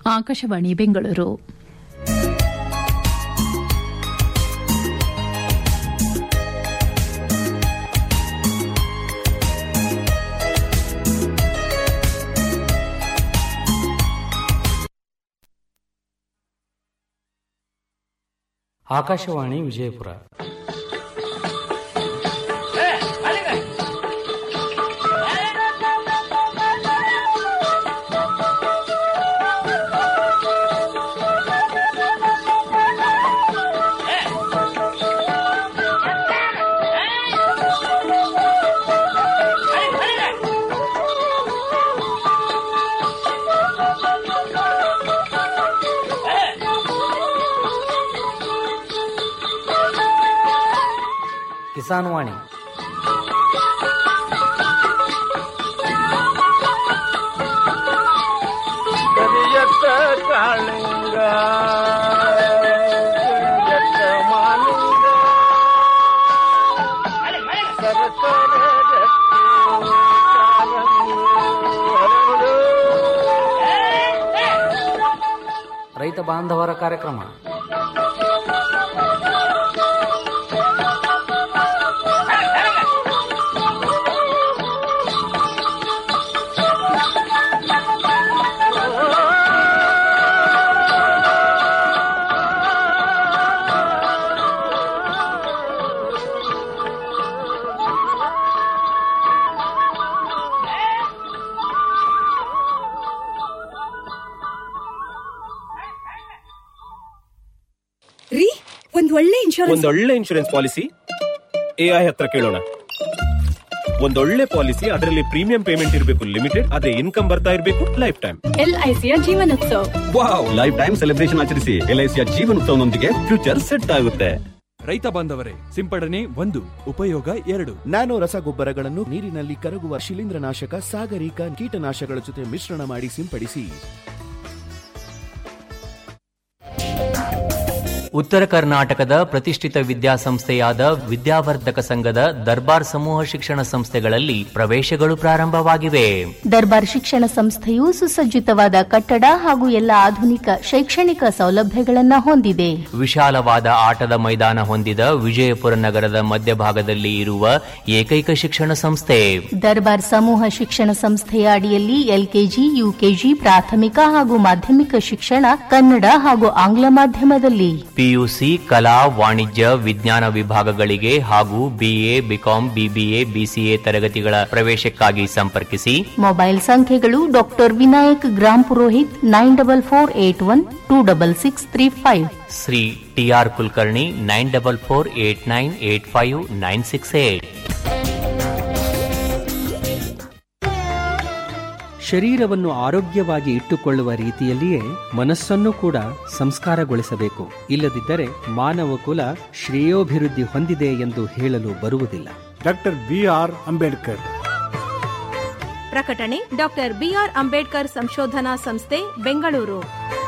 ಆಕಾಶವಾಣಿ ಬೆಂಗಳೂರು ಆಕಾಶವಾಣಿ ವಿಜಯಪುರ ಕಿಸಾನ್ ವಾಣಿ ಕರಿಯತ್ತ ಕಾಳಿಂಗ ಕರಿಯತ್ತ ಮಾಲಿಂಗ ಸರಸರ ರಕ್ತಿ ಕಾರಂಗಿ ಹರಡು. ರೈತ ಬಾಂಧವರ ಕಾರ್ಯಕ್ರಮ ರೀ ಒಂದ್ ಒಳ್ಳೆ ಇನ್ಶೂರೆನ್ಸ್ ಒಂದೊಳ್ಳೆ ಇನ್ಶೂರೆನ್ಸ್ ಪಾಲಿಸಿ ಎಐ ಹತ್ರ ಕೇಳೋಣ ಒಂದೊಳ್ಳೆ ಪಾಲಿಸಿ ಅದರಲ್ಲಿ ಪ್ರೀಮಿಯಂ ಪೇಮೆಂಟ್ ಇರಬೇಕು ಲಿಮಿಟೆಡ್ ಅದೇ ಇನ್ಕಮ್ ಬರ್ತಾ ಇರಬೇಕು ಲೈಫ್ ಟೈಮ್ ಎಲ್ಐಸಿಯ Jeevanotsav wow life time celebration ಆಚರಿಸಿ ಎಲ್ಐಸಿಯ ಜೀವನೋತ್ಸವನೊಂದಿಗೆ ಫ್ಯೂಚರ್ ಸೆಟ್ ಆಗುತ್ತೆ ರೈತ ಬಾಂಧವರೇ ಸಿಂಪಡಣೆ ಒಂದು ಉಪಯೋಗ ಎರಡು ನ್ಯಾನೋ ರಸಗೊಬ್ಬರಗಳನ್ನು ನೀರಿನಲ್ಲಿ ಕರಗುವ ಶಿಲೀಂಧ್ರನಾಶಕ ಸಾಗರಿಕ ಕೀಟನಾಶಕಗಳ ಜೊತೆ ಮಿಶ್ರಣ ಮಾಡಿ ಸಿಂಪಡಿಸಿ ಉತ್ತರ ಕರ್ನಾಟಕದ ಪ್ರತಿಷ್ಠಿತ ವಿದ್ಯಾಸಂಸ್ಥೆಯಾದ ವಿದ್ಯಾವರ್ಧಕ ಸಂಘದ ದರ್ಬಾರ್ ಸಮೂಹ ಶಿಕ್ಷಣ ಸಂಸ್ಥೆಗಳಲ್ಲಿ ಪ್ರವೇಶಗಳು ಪ್ರಾರಂಭವಾಗಿವೆ ದರ್ಬಾರ್ ಶಿಕ್ಷಣ ಸಂಸ್ಥೆಯು ಸುಸಜ್ಜಿತವಾದ ಕಟ್ಟಡ ಹಾಗೂ ಎಲ್ಲ ಆಧುನಿಕ ಶೈಕ್ಷಣಿಕ ಸೌಲಭ್ಯಗಳನ್ನು ಹೊಂದಿದೆ ವಿಶಾಲವಾದ ಆಟದ ಮೈದಾನ ಹೊಂದಿದ ವಿಜಯಪುರ ನಗರದ ಮಧ್ಯಭಾಗದಲ್ಲಿ ಇರುವ ಏಕೈಕ ಶಿಕ್ಷಣ ಸಂಸ್ಥೆ ದರ್ಬಾರ್ ಸಮೂಹ ಶಿಕ್ಷಣ ಸಂಸ್ಥೆಯ ಅಡಿಯಲ್ಲಿ ಎಲ್ಕೆಜಿ ಯುಕೆಜಿ ಪ್ರಾಥಮಿಕ ಹಾಗೂ ಮಾಧ್ಯಮಿಕ ಶಿಕ್ಷಣ ಕನ್ನಡ ಹಾಗೂ ಆಂಗ್ಲ ಮಾಧ್ಯಮದಲ್ಲಿ ಪಿಯುಸಿ ಕಲಾ ವಾಣಿಜ್ಯ ವಿಜ್ಞಾನ ವಿಭಾಗಗಳಿಗೆ ಹಾಗೂ ಬಿಎ ಬಿಕಾಂ ಬಿಬಿಎ ಬಿಸಿಎ ತರಗತಿಗಳ ಪ್ರವೇಶಕ್ಕಾಗಿ ಸಂಪರ್ಕಿಸಿ ಮೊಬೈಲ್ ಸಂಖ್ಯೆಗಳು doctor Vinayak Grampurohit nine double four eight one two double six three five Shri T R Kulkarni nine double four eight nine eight five nine six eight ಶರೀರವನ್ನು ಆರೋಗ್ಯವಾಗಿ ಇಟ್ಟುಕೊಳ್ಳುವ ರೀತಿಯಲ್ಲಿಯೇ ಮನಸ್ಸನ್ನು ಕೂಡ ಸಂಸ್ಕಾರಗೊಳಿಸಬೇಕು ಇಲ್ಲದಿದ್ದರೆ ಮಾನವ ಕುಲ ಶ್ರೇಯೋಭಿವೃದ್ಧಿ ಹೊಂದಿದೆ ಎಂದು ಹೇಳಲು ಬರುವುದಿಲ್ಲ ಡಾಕ್ಟರ್ ಬಿ ಆರ್ ಅಂಬೇಡ್ಕರ್ ಪ್ರಕಟಣೆ ಡಾಕ್ಟರ್ ಬಿಆರ್ ಅಂಬೇಡ್ಕರ್ ಸಂಶೋಧನಾ ಸಂಸ್ಥೆ ಬೆಂಗಳೂರು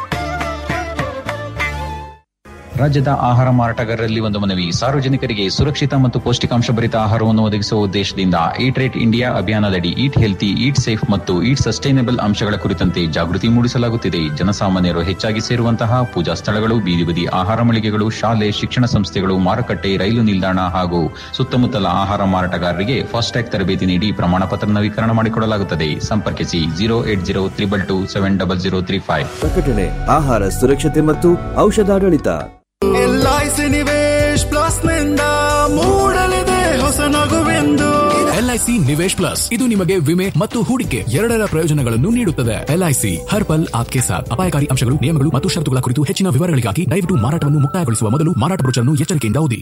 ರಾಜ್ಯದ ಆಹಾರ ಮಾರಾಟಗಾರರಲ್ಲಿ ಒಂದು ಮನವಿ ಸಾರ್ವಜನಿಕರಿಗೆ ಸುರಕ್ಷಿತ ಮತ್ತು ಪೌಷ್ಟಿಕಾಂಶ ಭರಿತ ಆಹಾರವನ್ನು ಒದಗಿಸುವ ಉದ್ದೇಶದಿಂದ ಈಟ್ ರೇಟ್ ಇಂಡಿಯಾ ಅಭಿಯಾನದಡಿ ಈಟ್ ಹೆಲ್ತಿ ಈಟ್ ಸೇಫ್ ಮತ್ತು ಈಟ್ ಸಸ್ಟೈನಬಲ್ ಅಂಶಗಳ ಕುರಿತಂತೆ ಜಾಗೃತಿ ಮೂಡಿಸಲಾಗುತ್ತಿದೆ ಜನಸಾಮಾನ್ಯರು ಹೆಚ್ಚಾಗಿ ಸೇರುವಂತಹ ಪೂಜಾ ಸ್ಥಳಗಳು ಬೀದಿ ಬದಿ ಆಹಾರ ಮಳಿಗೆಗಳು ಶಾಲೆ ಶಿಕ್ಷಣ ಸಂಸ್ಥೆಗಳು ಮಾರುಕಟ್ಟೆ ರೈಲು ನಿಲ್ದಾಣ ಹಾಗೂ ಸುತ್ತಮುತ್ತಲ ಆಹಾರ ಮಾರಾಟಗಾರರಿಗೆ ಫಾಸ್ಟ್ಯಾಗ್ ತರಬೇತಿ ನೀಡಿ ಪ್ರಮಾಣ ಪತ್ರ ನವೀಕರಣ ಮಾಡಿಕೊಡಲಾಗುತ್ತದೆ ಸಂಪರ್ಕಿಸಿ zero eight zero triple two seven double zero three five ಪ್ರಕಟಣೆ ಆಹಾರ ಸುರಕ್ಷತೆ ಮತ್ತು ಔಷಧಾಡಳಿತ ಎಲ್ಐಸಿ ನಿವೇಶ್ ಪ್ಲಸ್ ನಿಂದ ಮೂಡಲಿದೆ ಹೊಸ ನಗುವೆಂದು ಎಲ್ಐಸಿ ನಿವೇಶ್ ಪ್ಲಸ್ ಇದು ನಿಮಗೆ ವಿಮೆ ಮತ್ತು ಹೂಡಿಕೆ ಎರಡರ ಪ್ರಯೋಜನಗಳನ್ನು ನೀಡುತ್ತದೆ ಎಲ್ಐಸಿ ಹರ್ ಪಲ್ ಆಪ್ಕೆ ಸಾಥ್ ಅಪಾಯಕಾರಿ ಅಂಶಗಳು ನಿಯಮಗಳು ಮತ್ತು ಷರತ್ತುಗಳ ಕುರಿತು ಹೆಚ್ಚಿನ ವಿವರಗಳಿಗಾಗಿ ದಯವಿಟ್ಟು ಮಾರಾಟವನ್ನು ಮುಕ್ತಾಯಗೊಳಿಸುವ ಮೊದಲು ಮಾರಾಟ ಬ್ರೋಚರ್ನ್ನು ಎಚ್ಚರಿಕೆಯಿಂದ ಓದಿ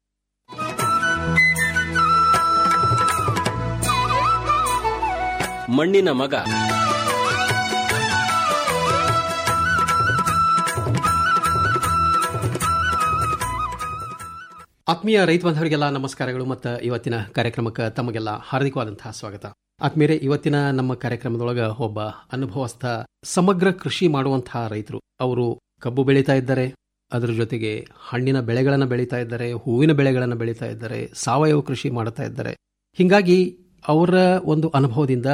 ಮಣ್ಣಿನ ಮಗ ಆತ್ಮೀಯ ರೈತ ಬಾಂಧವರಿಗೆಲ್ಲ ನಮಸ್ಕಾರಗಳು ಮತ್ತು ಇವತ್ತಿನ ಕಾರ್ಯಕ್ರಮಕ್ಕೆ ತಮಗೆಲ್ಲ ಹಾರ್ದಿಕವಾದಂತಹ ಸ್ವಾಗತ ಆತ್ಮೀಯರೇ ಇವತ್ತಿನ ನಮ್ಮ ಕಾರ್ಯಕ್ರಮದೊಳಗ ಒಬ್ಬ ಅನುಭವಸ್ಥ ಸಮಗ್ರ ಕೃಷಿ ಮಾಡುವಂತಹ ರೈತರು ಅವರು ಕಬ್ಬು ಬೆಳೀತಾ ಇದ್ದಾರೆ ಅದರ ಜೊತೆಗೆ ಹಣ್ಣಿನ ಬೆಳೆಗಳನ್ನು ಬೆಳೀತಾ ಇದ್ದಾರೆ ಹೂವಿನ ಬೆಳೆಗಳನ್ನು ಬೆಳೀತಾ ಇದ್ದಾರೆ ಸಾವಯವ ಕೃಷಿ ಮಾಡ್ತಾ ಇದ್ದಾರೆ ಹಿಂಗಾಗಿ ಅವರ ಒಂದು ಅನುಭವದಿಂದ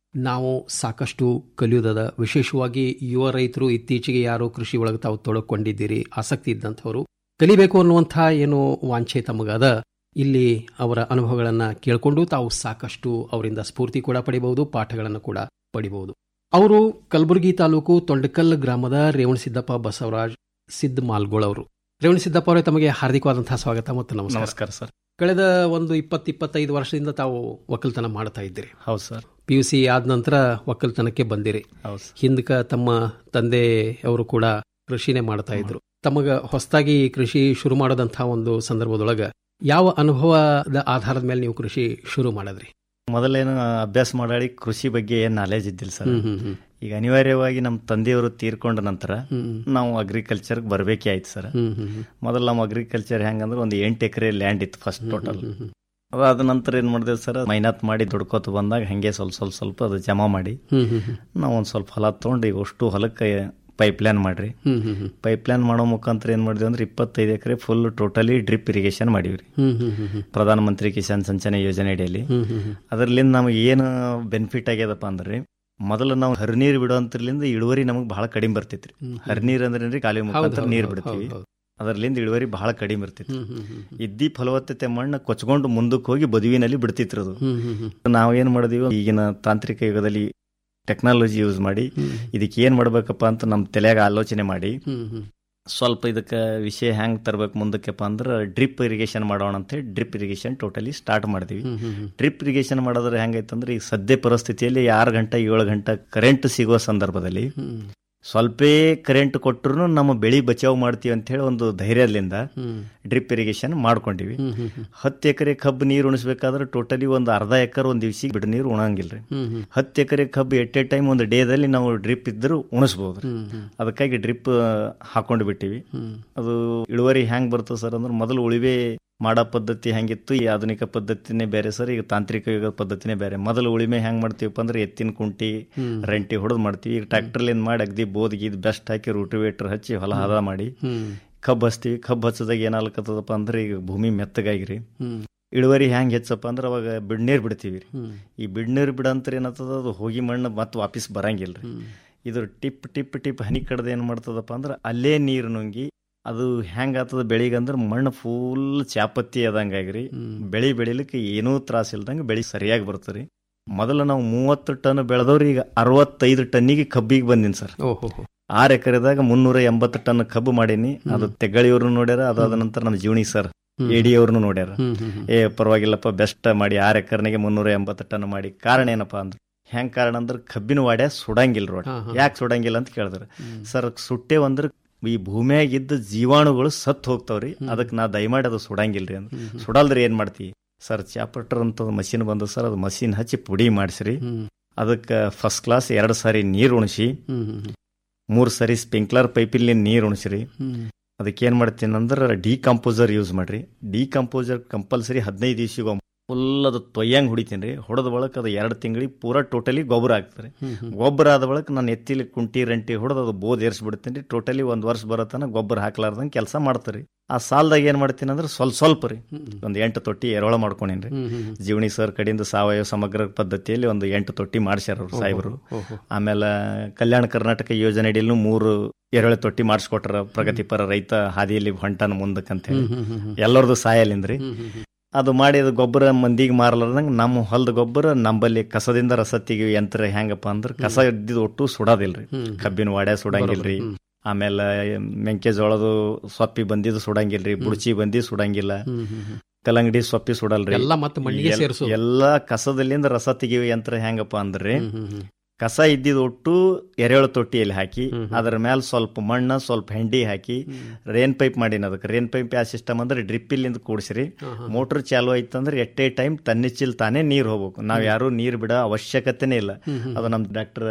ನಾವು ಸಾಕಷ್ಟು ಕಲಿಯೋದದ ವಿಶೇಷವಾಗಿ ಯುವ ರೈತರು ಇತ್ತೀಚೆಗೆ ಯಾರು ಕೃಷಿ ಒಳಗೆ ತಾವು ತೊಡಕೊಂಡಿದ್ದೀರಿ ಆಸಕ್ತಿ ಇದ್ದಂಥವರು ಕಲಿಬೇಕು ಅನ್ನುವಂಥ ಏನು ವಾಂಛೆ ತಮಗದ ಇಲ್ಲಿ ಅವರ ಅನುಭವಗಳನ್ನ ಕೇಳಿಕೊಂಡು ತಾವು ಸಾಕಷ್ಟು ಅವರಿಂದ ಸ್ಫೂರ್ತಿ ಕೂಡ ಪಡಿಬಹುದು ಪಾಠಗಳನ್ನು ಕೂಡ ಪಡಿಬಹುದು ಅವರು ಕಲಬುರಗಿ ತಾಲೂಕು ತೊಂಡಕಲ್ ಗ್ರಾಮದ ರೇವಣಸಿದ್ದಪ್ಪ ಬಸವರಾಜ್ ಸಿದ್ದ ಮಾಲ್ಗೋಳ್ ಅವರು ರೇವಣಸಿದ್ದಪ್ಪ ಅವರೇ ತಮಗೆ ಹಾರ್ದಿಕವಾದಂತಹ ಸ್ವಾಗತ ಮತ್ತು ನಮಸ್ಕಾರ ನಮಸ್ಕಾರ ಸರ್ ಕಳೆದ ಒಂದು ಇಪ್ಪತ್ತು ಇಪ್ಪತ್ತೈದು ವರ್ಷದಿಂದ ತಾವು ಒಕ್ಕಲ್ತನ ಮಾಡ್ತಾ ಇದ್ದೀರಿ ಹೌದು ಸರ್ ಪಿ ಯು ಸಿ ಆದ ನಂತರ ಒಕ್ಕಲ್ತನಕ್ಕೆ ಬಂದಿರಿ ಹೌದು ಸರ್ ಹಿಂದಕ ತಮ್ಮ ತಂದೆ ಅವರು ಕೂಡ ಕೃಷಿನೇ ಮಾಡ್ತಾ ಇದ್ರು ತಮಗ ಹೊಸದಾಗಿ ಕೃಷಿ ಶುರು ಮಾಡೋದಂತಹ ಒಂದು ಸಂದರ್ಭದೊಳಗ ಯಾವ ಅನುಭವದ ಆಧಾರದ ಮೇಲೆ ನೀವು ಕೃಷಿ ಶುರು ಮಾಡಿದ್ರಿ ಮೊದಲೇನು ಅಭ್ಯಾಸ ಮಾಡಿ ಕೃಷಿ ಬಗ್ಗೆ ಏನ್ ನಾಲೆಜ್ ಇದ್ದಿಲ್ಲ ಸರ್ ಹ್ಮ್, ಹ್ಮ್, ಹ್ಮ್. ಈಗ ಅನಿವಾರ್ಯವಾಗಿ ನಮ್ಮ ತಂದೆಯವರು ತೀರ್ಕೊಂಡ ನಂತರ ಹ್ಮ್. ನಾವು ಅಗ್ರಿಕಲ್ಚರ್ ಬರಬೇಕೇ ಆಯ್ತು ಸರ್ ಹ್ಮ್, ಹ್ಮ್, ಹ್ಮ್. ಮೊದಲು ನಮ್ಮ ಅಗ್ರಿಕಲ್ಚರ್ ಹೆಂಗಂದ್ರೆ ಒಂದು ಎಂಟು ಎಕರೆ ಲ್ಯಾಂಡ್ ಇತ್ತು ಫಸ್ಟ್ ಟೋಟಲ್ ಅದಾದ ನಂತರ ಏನ್ ಮಾಡಿದೆವು ಸರ್ ಮೈನಾತ್ ಮಾಡಿ ದುಡ್ಕೋತ ಬಂದಾಗ ಹಂಗೆ ಸ್ವಲ್ಪ ಸ್ವಲ್ಪ ಸ್ವಲ್ಪ ಅದು ಜಮಾ ಮಾಡಿ ಹ್ಮ್, ಹ್ಮ್, ಹ್ಮ್. ನಾವು ಒಂದು ಸ್ವಲ್ಪ ಹೊಲ ತೊಗೊಂಡು ಈಗ ಅಷ್ಟು ಹೊಲಕ್ಕೆ ಪೈಪ್ ಲೈನ್ ಮಾಡ್ರಿ ಹ್ಮ್, ಹ್ಮ್, ಹ್ಮ್. ಪೈಪ್ ಲೈನ್ ಮಾಡೋ ಮುಖಾಂತರ ಏನ್ ಮಾಡಿದ್ವಿ ಅಂದ್ರೆ ಇಪ್ಪತ್ತೈದು ಎಕರೆ ಫುಲ್ ಟೋಟಲಿ ಡ್ರಿಪ್ ಇರಿಗೇಷನ್ ಮಾಡಿವ್ರಿ ಹ್ಮ್, ಹ್ಮ್, ಹ್ಮ್, ಹ್ಮ್. ಪ್ರಧಾನ ಮಂತ್ರಿ ಕಿಸಾನ್ ಸಂಚನ ಯೋಜನೆ ಅಡಿಯಲ್ಲಿ ಹ್ಮ್, ಹ್ಮ್, ಹ್ಮ್. ಅದರ್ಲಿಂದ ನಮಗೆ ಏನು ಬೆನಿಫಿಟ್ ಆಗ್ಯದಪ್ಪ ಅಂದ್ರೆ ಮೊದಲು ನಾವು ಹರಿನೀರು ಬಿಡುವಂತರ್ಲಿಂದ ಇಳುವರಿ ನಮಗೆ ಬಹಳ ಕಡಿಮೆ ಬರ್ತೈತ್ರಿ ಹ್ಮ್. ಹರಿನೀರ್ ಅಂದ್ರೆ ಏನ್ರಿ ಕಾಲುವೆ ಹೌದು, ಮುಖಾಂತರ ಹೌದು, ನೀರು ಹೌದು, ಬಿಡ್ತೀವಿ ಹೌದು, ಹೌದು. ಅದರ್ಲಿಂದ ಇಳುವರಿ ಬಹಳ ಕಡಿಮೆ ಇರ್ತೈತಿ ಹ್ಮ್, ಹ್ಮ್, ಹ್ಮ್, ಇದ್ದಿ ಫಲವತ್ತತೆ ಮಣ್ಣು ಕೊಚ್ಕೊಂಡು ಮುಂದಕ್ಕೆ ಹೋಗಿ ಬದುವಿನಲ್ಲಿ ಬಿಡ್ತಿತ್ತು ಅದು ಹ್ಮ್, ಹ್ಮ್, ಹ್ಮ್. ನಾವೇನ್ ಮಾಡಿದೀವಿ ಈಗಿನ ತಾಂತ್ರಿಕ ಯುಗದಲ್ಲಿ ಟೆಕ್ನಾಲಜಿ ಯೂಸ್ ಮಾಡಿ ಇದಕ್ಕೆ ಏನ್ ಮಾಡ್ಬೇಕಪ್ಪ ಅಂತ ನಮ್ಮ ತಲೆಯಾಗ ಆಲೋಚನೆ ಮಾಡಿ ಹ್ಮ್, ಹ್ಮ್. ಸ್ವಲ್ಪ ಇದಕ್ಕೆ ವಿಷಯ ಹೆಂಗ್ ತರ್ಬೇಕು ಮುಂದಕ್ಕೆಪ್ಪ ಅಂದ್ರೆ ಡ್ರಿಪ್ ಇರಿಗೇಷನ್ ಮಾಡೋಣ ಅಂತ ಹೇಳಿ ಡ್ರಿಪ್ ಇರಿಗೇಷನ್ ಟೋಟಲಿ ಸ್ಟಾರ್ಟ್ ಮಾಡಿದ್ವಿ ಹ್ಮ್, ಹ್ಮ್, ಹ್ಮ್. ಡ್ರಿಪ್ ಇರಿಗೇಷನ್ ಮಾಡೋದ್ರೆ ಹೆಂಗೈತಂದ್ರೆ ಈಗ ಸದ್ಯ ಪರಿಸ್ಥಿತಿಯಲ್ಲಿ ಆರು ಗಂಟೆ ಏಳು ಗಂಟೆ ಕರೆಂಟ್ ಸಿಗುವ ಸಂದರ್ಭದಲ್ಲಿ ಹ್ಮ್. ಸ್ವಲ್ಪೇ ಕರೆಂಟ್ ಕೊಟ್ಟರು ನಮ್ಮ ಬೆಳಿ ಬಚಾವ್ ಮಾಡ್ತೀವಿ ಅಂತ ಹೇಳಿ ಒಂದು ಧೈರ್ಯದಿಂದ ಹ್ಮ್. ಡ್ರಿಪ್ ಇರಿಗೇಷನ್ ಮಾಡ್ಕೊಂಡಿವಿ ಹ್ಮ್, ಹ್ಮ್, ಹ್ಮ್. ಹತ್ತು ಎಕರೆ ಕಬ್ಬು ನೀರು ಉಣಿಸ್ಬೇಕಾದ್ರೆ ಟೋಟಲಿ ಒಂದು ಅರ್ಧ ಎಕರೆ ಒಂದು ದಿವಸ ಬಿಡು ನೀರು ಉಣಂಗಿಲ್ರಿ ಹ್ಮ್, ಹ್ಮ್. ಹತ್ತು ಎಕರೆ ಕಬ್ಬು ಎಟ್ ಎ ಟೈಮ್ ಒಂದು ಡೇದಲ್ಲಿ ನಾವು ಡ್ರಿಪ್ ಇದ್ದರೂ ಉಣಿಸ್ಬೋದು ಹ್ಮ್, ಹ್ಮ್. ಅದಕ್ಕಾಗಿ ಡ್ರಿಪ್ ಹಾಕೊಂಡು ಬಿಟ್ಟಿವಿ ಹ್ಮ್. ಅದು ಇಳುವರಿ ಹೆಂಗ್ ಬರ್ತದೆ ಸರ್ ಅಂದ್ರೆ ಮೊದಲು ಉಳಿವೆ ಮಾಡೋ ಪದ್ಧತಿ ಹೆಂಗಿತ್ತು ಈ ಆಧುನಿಕ ಪದ್ಧತಿನೇ ಬೇರೆ ಸರ್ ಈಗ ತಾಂತ್ರಿಕ ಯುಗ ಪದ್ಧತಿನೇ ಬೇರೆ ಮೊದಲು ಉಳಿಮೆ ಹೆಂಗ್ ಮಾಡ್ತೀವಪ್ಪ ಅಂದ್ರೆ ಎತ್ತಿನ ಕುಂಟಿ ಹ್ಮ್. ರೆಂಟಿ ಹೊಡೆದು ಮಾಡ್ತೀವಿ ಈಗ ಟ್ರ್ಯಾಕ್ಟರ್ಲಿಂದ ಮಾಡಿ ಅಗ್ದಿ ಬೋದ್ ಗೀದ್ ಬೆಸ್ಟ್ ಹಾಕಿ ರೂಟಿವೇಟರ್ ಹಚ್ಚಿ ಹೊಲ ಹದ ಮಾಡಿ ಹ್ಮ್. ಕಬ್ಬು ಹಚ್ತೀವಿ ಕಬ್ಬು ಹಚ್ಚದಾಗ ಏನಾಗ್ಲಕತ್ತದಪ್ಪ ಅಂದ್ರೆ ಈಗ ಭೂಮಿ ಮೆತ್ತಗಾಗಿರಿ ಹ್ಮ್. ಇಳುವರಿ ಹೆಂಗ್ ಹೆಚ್ಚಪ್ಪ ಅಂದ್ರೆ ಅವಾಗ ಬಿಡ್ನೀರ್ ಬಿಡ್ತೀವಿ ರೀ ಹ್ಮ್. ಈ ಬಿಡ್ನೀರ್ ಬಿಡಂತರ ಏನತ್ತದ ಅದು ಹೋಗಿ ಮಣ್ಣು ಮತ್ತೆ ವಾಪಸ್ ಬರಂಗಿಲ್ರಿ ಇದು ಟಿಪ್ ಟಿಪ್ ಟಿಪ್ ಹನಿ ಕಡ್ದು ಏನ್ ಮಾಡ್ತದಪ್ಪ ಅಂದ್ರೆ ಅಲ್ಲೇ ನೀರು ನುಂಗಿ ಅದು ಹೆಂಗ್ ಆತದ ಬೆಳಿಗಂದ್ರೆ ಮಣ್ಣು ಫುಲ್ ಚಾಪತ್ತಿ ಆದಂಗಾಗ್ರಿ ಬೆಳಿ ಬೆಳಿಲಿಕ್ಕೆ ಏನೂ ತ್ರಾಸ ಇಲ್ದಂಗೆ ಬೆಳಿ ಸರಿಯಾಗಿ ಬರ್ತದ್ರಿ ಮೊದಲು ನಾವು ಮೂವತ್ತು ಟನ್ ಬೆಳೆದವ್ರು ಈಗ ಅರವತ್ತೈದು ಟನ್ನಿಗೆ ಕಬ್ಬಿಗೆ ಬಂದಿನಿ ಸರ್ ಓಹೋ ಆರು ಎಕರೆದಾಗ ಮುನ್ನೂರ ಎಂಬತ್ತು ಟನ್ ಕಬ್ಬು ಮಾಡೀನಿ ಅದು ತೆಗಳಿಯವ್ರನ್ನು ನೋಡ್ಯಾರ ಅದಾದ ನಂತರ ನಮ್ಮ ಜೀವಣಿ ಸರ್ ಹ್ಮ್. ಎಡಿ ಅವ್ರನ್ನು ನೋಡ್ಯಾರ ಹ್ಮ್, ಹ್ಮ್, ಹ್ಮ್. ಏ ಪರವಾಗಿಲ್ಲಪ್ಪ ಬೆಸ್ಟ್ ಮಾಡಿ ಆರು ಎಕರ್ನಿಗೆ ಮುನ್ನೂರ ಎಂಬತ್ತು ಟನ್ ಮಾಡಿ ಕಾರಣ ಏನಪ್ಪಾ ಅಂದ್ರೆ ಹೆಂಗ್ ಕಾರಣ ಅಂದ್ರೆ ಕಬ್ಬಿನ ವಾಡ್ಯ ಸುಡಂಗಿಲ್ಲ ರೋಡ್ ಹಾ, ಹಾ. ಯಾಕೆ ಸುಡಂಗಿಲ್ಲ ಅಂತ ಕೇಳಿದ್ರು ಸರ್ ಸುಟ್ಟೆ ಅಂದ್ರೆ ಈ ಭೂಮಿಯಾಗ ಇದ್ದ ಜೀವಾಣುಗಳು ಸತ್ ಹೋಗ್ತಾವ್ರಿ ಅದಕ್ಕೆ ನಾ ದಯಮಾಡಿ ಅದು ಸುಡಂಗಿಲ್ರಿ ಅಂತ ಸುಡಲ್ದ್ರಿ ಏನ್ ಮಾಡ್ತೀವಿ ಸರ್ ಚಾಪಟ್ರ್ ಅಂತ ಮಷಿನ್ ಬಂದು ಸರ್ ಅದು ಮಷಿನ್ ಹಚ್ಚಿ ಪುಡಿ ಮಾಡಿಸ್ರಿ ಅದಕ್ಕೆ ಫಸ್ಟ್ ಕ್ಲಾಸ್ ಎರಡು ಸಾರಿ ನೀರು ಉಣಿಸಿ ಹ್ಮ್, ಹ್ಮ್, ಹ್ಮ್. ಮೂರು ಸರಿ ಸ್ಪ್ರಿಂಕ್ಲರ್ ಪೈಪಿಲ್ಲಿ ನೀರು ಉಣಿಸ್ರಿ ಹ್ಮ್. ಅದಕ್ಕೆ ಏನ್ ಮಾಡ್ತೀನಿ ಅಂದ್ರೆ ಡಿಕಂಪೋಸರ್ ಯೂಸ್ ಮಾಡ್ರಿ ಡಿಕಂಪೋಸರ್ ಕಂಪಲ್ಸರಿ ಹದಿನೈದು ದಿವಸಿಗೆ ಫುಲ್ ಅದು ತೊಯ್ಯಂಗ್ ಹೊಡಿತೀನಿ ರೀ ಹೊಡೆದ ಬಳಕ ಅದು ಎರಡು ತಿಂಗಳಿಗೆ ಪೂರಾ ಟೋಟಲಿ ಗೊಬ್ಬರ ಆಗ್ತದೆ ಹ್ಮ್, ಹ್ಮ್. ಗೊಬ್ಬರ ಆದ ಬಳಕ ನಾನು ಎತ್ತಿಲಿ ಕುಂಟಿ ರಂಟಿ ಹೊಡೆದು ಅದು ಬೋದ್ ಏರ್ಸ್ಬಿಡ್ತೀನಿ ರೀ ಟೋಟಲಿ ಒಂದು ವರ್ಷ ಬರತನ ಗೊಬ್ಬರ ಹಾಕ್ಲಾರ್ದಂಗೆ ಕೆಲಸ ಮಾಡ್ತಾರೆ ಆ ಸಾಲದಾಗ ಏನ್ ಮಾಡ್ತೀನಿ ಅಂದ್ರೆ ಸ್ವಲ್ಪ ಸ್ವಲ್ಪ ರೀ ಒಂದು ಎಂಟು ತೊಟ್ಟಿ ಎರೋಳ ಮಾಡ್ಕೊಂಡೇನಿ ರೀ ಹ್ಮ್, ಹ್ಮ್, ಹ್ಮ್. ಜೀವಣಿ ಸರ್ ಕಡೆಯಿಂದ ಸಾವಯವ ಸಮಗ್ರ ಪದ್ಧತಿಯಲ್ಲಿ ಒಂದು ಎಂಟು ತೊಟ್ಟಿ ಮಾಡ್ಸ್ಯಾರ ಅವ್ರು ಓಹೋ, ಸಾಹೇಬರು ಓಹೋ. ಆಮೇಲೆ ಕಲ್ಯಾಣ ಕರ್ನಾಟಕ ಯೋಜನೆ ಅಡಿಯಲ್ಲೂ ಮೂರು ಎರೆಳೆ ತೊಟ್ಟಿ ಮಾಡಿಸ್ಕೊಟ್ರ ಪ್ರಗತಿಪರ ರೈತ ಹಾದಿಯಲ್ಲಿ ಹೊಂಟಾನ ಮುಂದಕ್ಕಂತ ಹೇಳಿ ಹ್ಮ್, ಹ್ಮ್, ಹ್ಮ್, ಹ್ಮ್. ಎಲ್ಲರದು ಸಾಯಲಿಂದ್ರಿ ಹ್ಮ್, ಹ್ಮ್, ಹ್ಮ್. ಅದು ಮಾಡಿ ಅದು ಗೊಬ್ಬರ ಮಂದಿಗೆ ಮಾರಲಾರ್ದಂಗ ನಮ್ಮ ಹೊಲದ ಗೊಬ್ಬರ ನಂಬಲ್ಲಿ ಕಸದಿಂದ ರಸ ತೆಗಿಯೋ ಯಂತ್ರ ಹೆಂಗಪ್ಪ ಅಂದ್ರೆ ಕಸ ಇದ್ದಿದ್ದು ಒಟ್ಟು ಸುಡೋದಿಲ್ರಿ ಹ್ಮ್. ಕಬ್ಬಿನ ವಾಡೆ ಸುಡಂಗಿಲ್ರಿ ಬರೋಬ್ಬರಿ. ಹ್ಮ್. ಆಮೇಲೆ ಮೆಂಕೆಜೋಳದು ಸೊಪ್ಪಿ ಬಂದಿದ್ದು ಸುಡಂಗಿಲ್ರಿ ಬುಡ್ಚಿ ಬಂದಿ ಸುಡಂಗಿಲ್ಲ ಹ್ಮ್, ಹ್ಮ್, ಹ್ಮ್. ಕಲ್ಲಂಗಡಿ ಸೊಪ್ಪಿ ಸುಡಲ್ರಿ ಎಲ್ಲ ಮತ್ತೆ ಮಣ್ಣಿಗೆ ಎಲ್- ಸೇರ್ಸೋದು. ಎಲ್ಲಾ ಕಸದಲ್ಲಿಂದ ರಸ ತೆಗಿಯೋ ಯಂತ್ರ ಹೆಂಗಪ್ಪ ಅಂದ್ರೆ ಹ್ಮ್, ಹ್ಮ್, ಹ್ಮ್. ಕಸ ಇದ್ದಿದ್ದು ಒಟ್ಟು ಎರೆಹುಳು ತೊಟ್ಟಿಯಲ್ಲಿ ಹಾಕಿ ಅದರ ಮೇಲೆ ಸ್ವಲ್ಪ ಮಣ್ಣ ಸ್ವಲ್ಪ ಹೆಂಡಿ ಹಾಕಿ ರೇನ್ ಪೈಪ್ ಮಾಡಿನ ಅದಕ್ಕೆ ರೇನ್ ಪೈಪ್ ಯಾವ ಸಿಸ್ಟಮ್ ಅಂದ್ರೆ ಡ್ರಿಪ್ಪಿಲಿಂದ ಕೂಡಿಸ್ರಿ ಮೋಟರ್ ಚಾಲು ಆಯ್ತಂದ್ರೆ ಎಟ್ ಎ ಟೈಮ್ ತನ್ನಿಚ್ಚಿಲ್ ತಾನೇ ನೀರ್ ಹೋಗ್ಬೇಕು ನಾವ್ ಯಾರು ನೀರ್ ಬಿಡೋ ಅವಶ್ಯಕತೆನೇ ಇಲ್ಲ ಹ್ಮ್, ಹ್ಮ್. ಅದು ನಮ್ ಡಾಕ್ಟರ್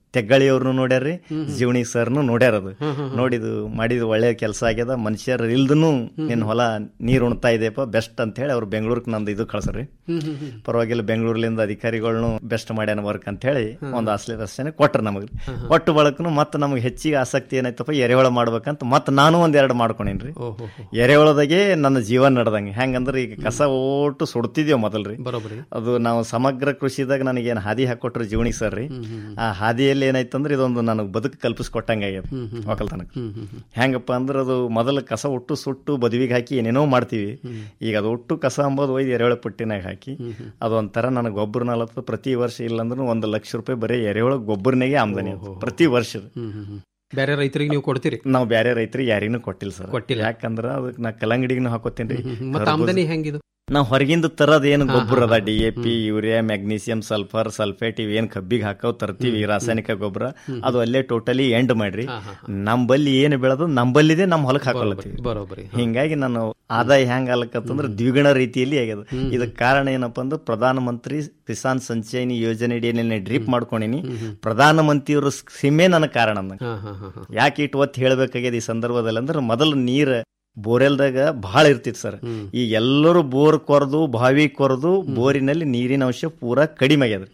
ತೆಗ್ಗಳಿಯವ್ರನ್ನು ನೋಡ್ಯಾರ್ರಿ ಜೀವಣಿ ಸರ್ನು ನೋಡ್ಯಾರ ಅದು ನೋಡಿದು ಮಾಡಿದ ಒಳ್ಳೆ ಕೆಲಸ ಆಗ್ಯದ ಮನುಷ್ಯರು ಇಲ್ದನು ನಿನ್ ಹೊಲ ನೀರ್ ಉಣ್ತಾ ಇದೆಯಪ್ಪ ಬೆಸ್ಟ್ ಅಂತ ಹೇಳಿ ಅವ್ರು ಬೆಂಗಳೂರಿಗೆ ನಮ್ದು ಇದು ಕಳ್ಸ್ರಿ ಪರವಾಗಿಲ್ಲ ಬೆಂಗಳೂರ್ಲಿಂದ ಅಧಿಕಾರಿಗಳನ್ನು ಬೆಸ್ಟ್ ಮಾಡ್ಯಾನ ವರ್ಕ್ ಅಂತ ಹೇಳಿ ಒಂದು ಆಶ್ಲೇಷಣೆ ಕೊಟ್ರ ನಮಗ್ರಿ ಕೊಟ್ಟು ಬಳಕನು ಮತ್ತೆ ನಮ್ಗೆ ಹೆಚ್ಚಿಗೆ ಆಸಕ್ತಿ ಏನಾಯ್ತಪ್ಪ ಎರೆಹುಳ ಮಾಡ್ಬೇಕಂತ ಮತ್ತೆ ನಾನು ಒಂದ್ ಎರಡು ಮಾಡ್ಕೊಂಡೇನ್ರಿ ಎರೆಹುಳದಾಗೆ ನನ್ನ ಜೀವನ ನಡೆದಂಗೆ ಹೆಂಗಂದ್ರೆ ಈಗ ಕಸ ಓಟು ಸುಡ್ತಿದ್ಯೋ ಮೊದಲ್ರಿ ಬರೋಬ್ರಿ ಅದು ನಾವು ಸಮಗ್ರ ಕೃಷಿದಾಗ ನನಗೇನು ಹಾದಿ ಹಾಕೊಟ್ರು ಜೀವಣಿ ಸರ್ ರೀ ಆ ಹಾದಿಯಲ್ಲಿ ಏನಾಯ್ತಂದ್ರೆ ಇದೊಂದು ನನಗೆ ಬದುಕು ಕಲ್ಪಿಸ್ಕೊಟ್ಟಂಗೆ ಆಗ್ಯದ ಒಕ್ಕಲ್ತನಕ್ಕೆ ಹೆಂಗಪ್ಪ ಅಂದ್ರೆ ಅದು ಮೊದಲು ಕಸ ಒಟ್ಟು ಸುಟ್ಟು ಬದುವಿಗೆ ಹಾಕಿ ಏನೇನೋ ಮಾಡ್ತೀವಿ ಈಗ ಅದು ಒಟ್ಟು ಕಸ ಅಂಬೋದು ಒಯ್ದು ಎರೆಹುಳ ಪುಟ್ಟಿನಾಗ ಹಾಕಿ ಅದೊಂಥರ ನನಗೆ ಗೊಬ್ಬರ ನಲವತ್ತು ಪ್ರತಿ ವರ್ಷ ಇಲ್ಲಾಂದ್ರೂ ಒಂದು ಲಕ್ಷ ರೂಪಾಯಿ ಬರೀ ಎರೆಹುಳ ಗೊಬ್ಬರನಾಗೆ ಆಮದನಿ ಅದು. ಪ್ರತಿ ವರ್ಷದ ಬೇರೆ ರೈತರಿಗೆ ನೀವು ಕೊಡ್ತೀರಿ ನಾವು ಬೇರೆ ರೈತರಿಗೆ ಯಾರಿಗೂ ಕೊಟ್ಟಿಲ್ಲ ಸರ್ ಕೊಟ್ಟಿಲ್ಲ. ಯಾಕಂದ್ರೆ ಅದಕ್ಕೆ ನಾ ಕಲ್ಲಂಗಡಿಗೂ ಹಾಕೋತೀನಿ ಮತ್ತೆ ಆಮದನಿ ಹೆಂಗಿದು ನಾವು ಹೊರಗಿಂದ ತರದ್ ಏನು ಗೊಬ್ಬರ ಅದ D A P urea magnesium sulphur sulphate ಇವೇನ್ ಕಬ್ಬಿಗೆ ಹಾಕವ್ ತರ್ತೀವಿ ರಾಸಾಯನಿಕ ಗೊಬ್ಬರ ಅದು ಅಲ್ಲೇ ಟೋಟಲಿ ಎಂಡ್ ಮಾಡ್ರಿ ನಂಬಲ್ಲಿ ಏನು ಬೆಳೆದು ನಂಬಲ್ಲಿದೆ ನಮ್ಮ ಹೊಲಕ್ಕೆ ಹಾಕೊಳತ್ತೀವಿ ಬರೋಬ್ರಿ ಹಿಂಗಾಗಿ ನಾನು ಆದಾಯ ಹೆಂಗ್ ಆಲಕತ್ತಂದ್ರೆ ದ್ವಿಗುಣ ರೀತಿಯಲ್ಲಿ ಆಗ್ಯದ ಇದಕ್ಕೆ ಕಾರಣ ಏನಪ್ಪಾ ಅಂದ್ರೆ ಪ್ರಧಾನ ಮಂತ್ರಿ ಕಿಸಾನ್ ಸಂಚಯನಿ ಯೋಜನೆ ಅಡಿಯಲ್ಲಿ ಡ್ರಿಪ್ ಮಾಡ್ಕೊಂಡಿನಿ ಪ್ರಧಾನ ಮಂತ್ರಿಯವ್ರ ಸ್ಕೀಮೇ ನನ್ನ ಕಾರಣ ಅಂದಂಗೆ. ಯಾಕೆ ಇಟ್ಟು ಒತ್ತು ಹೇಳ್ಬೇಕಾಗ್ಯದ ಈ ಸಂದರ್ಭದಲ್ಲಿ ಅಂದ್ರೆ ಮೊದಲು ನೀರ್ ಬೋರ್ವೆಲ್ದಾಗ ಬಹಳ ಇರ್ತಿತ್ತು ಸರ್ ಈ ಎಲ್ಲರೂ ಬೋರ್ ಕೊರೆದು ಬಾವಿ ಕೊರೆದು ಬೋರಿನಲ್ಲಿ ನೀರಿನ ಅಂಶ ಪೂರಾ ಕಡಿಮೆ ಆಗ್ಯದ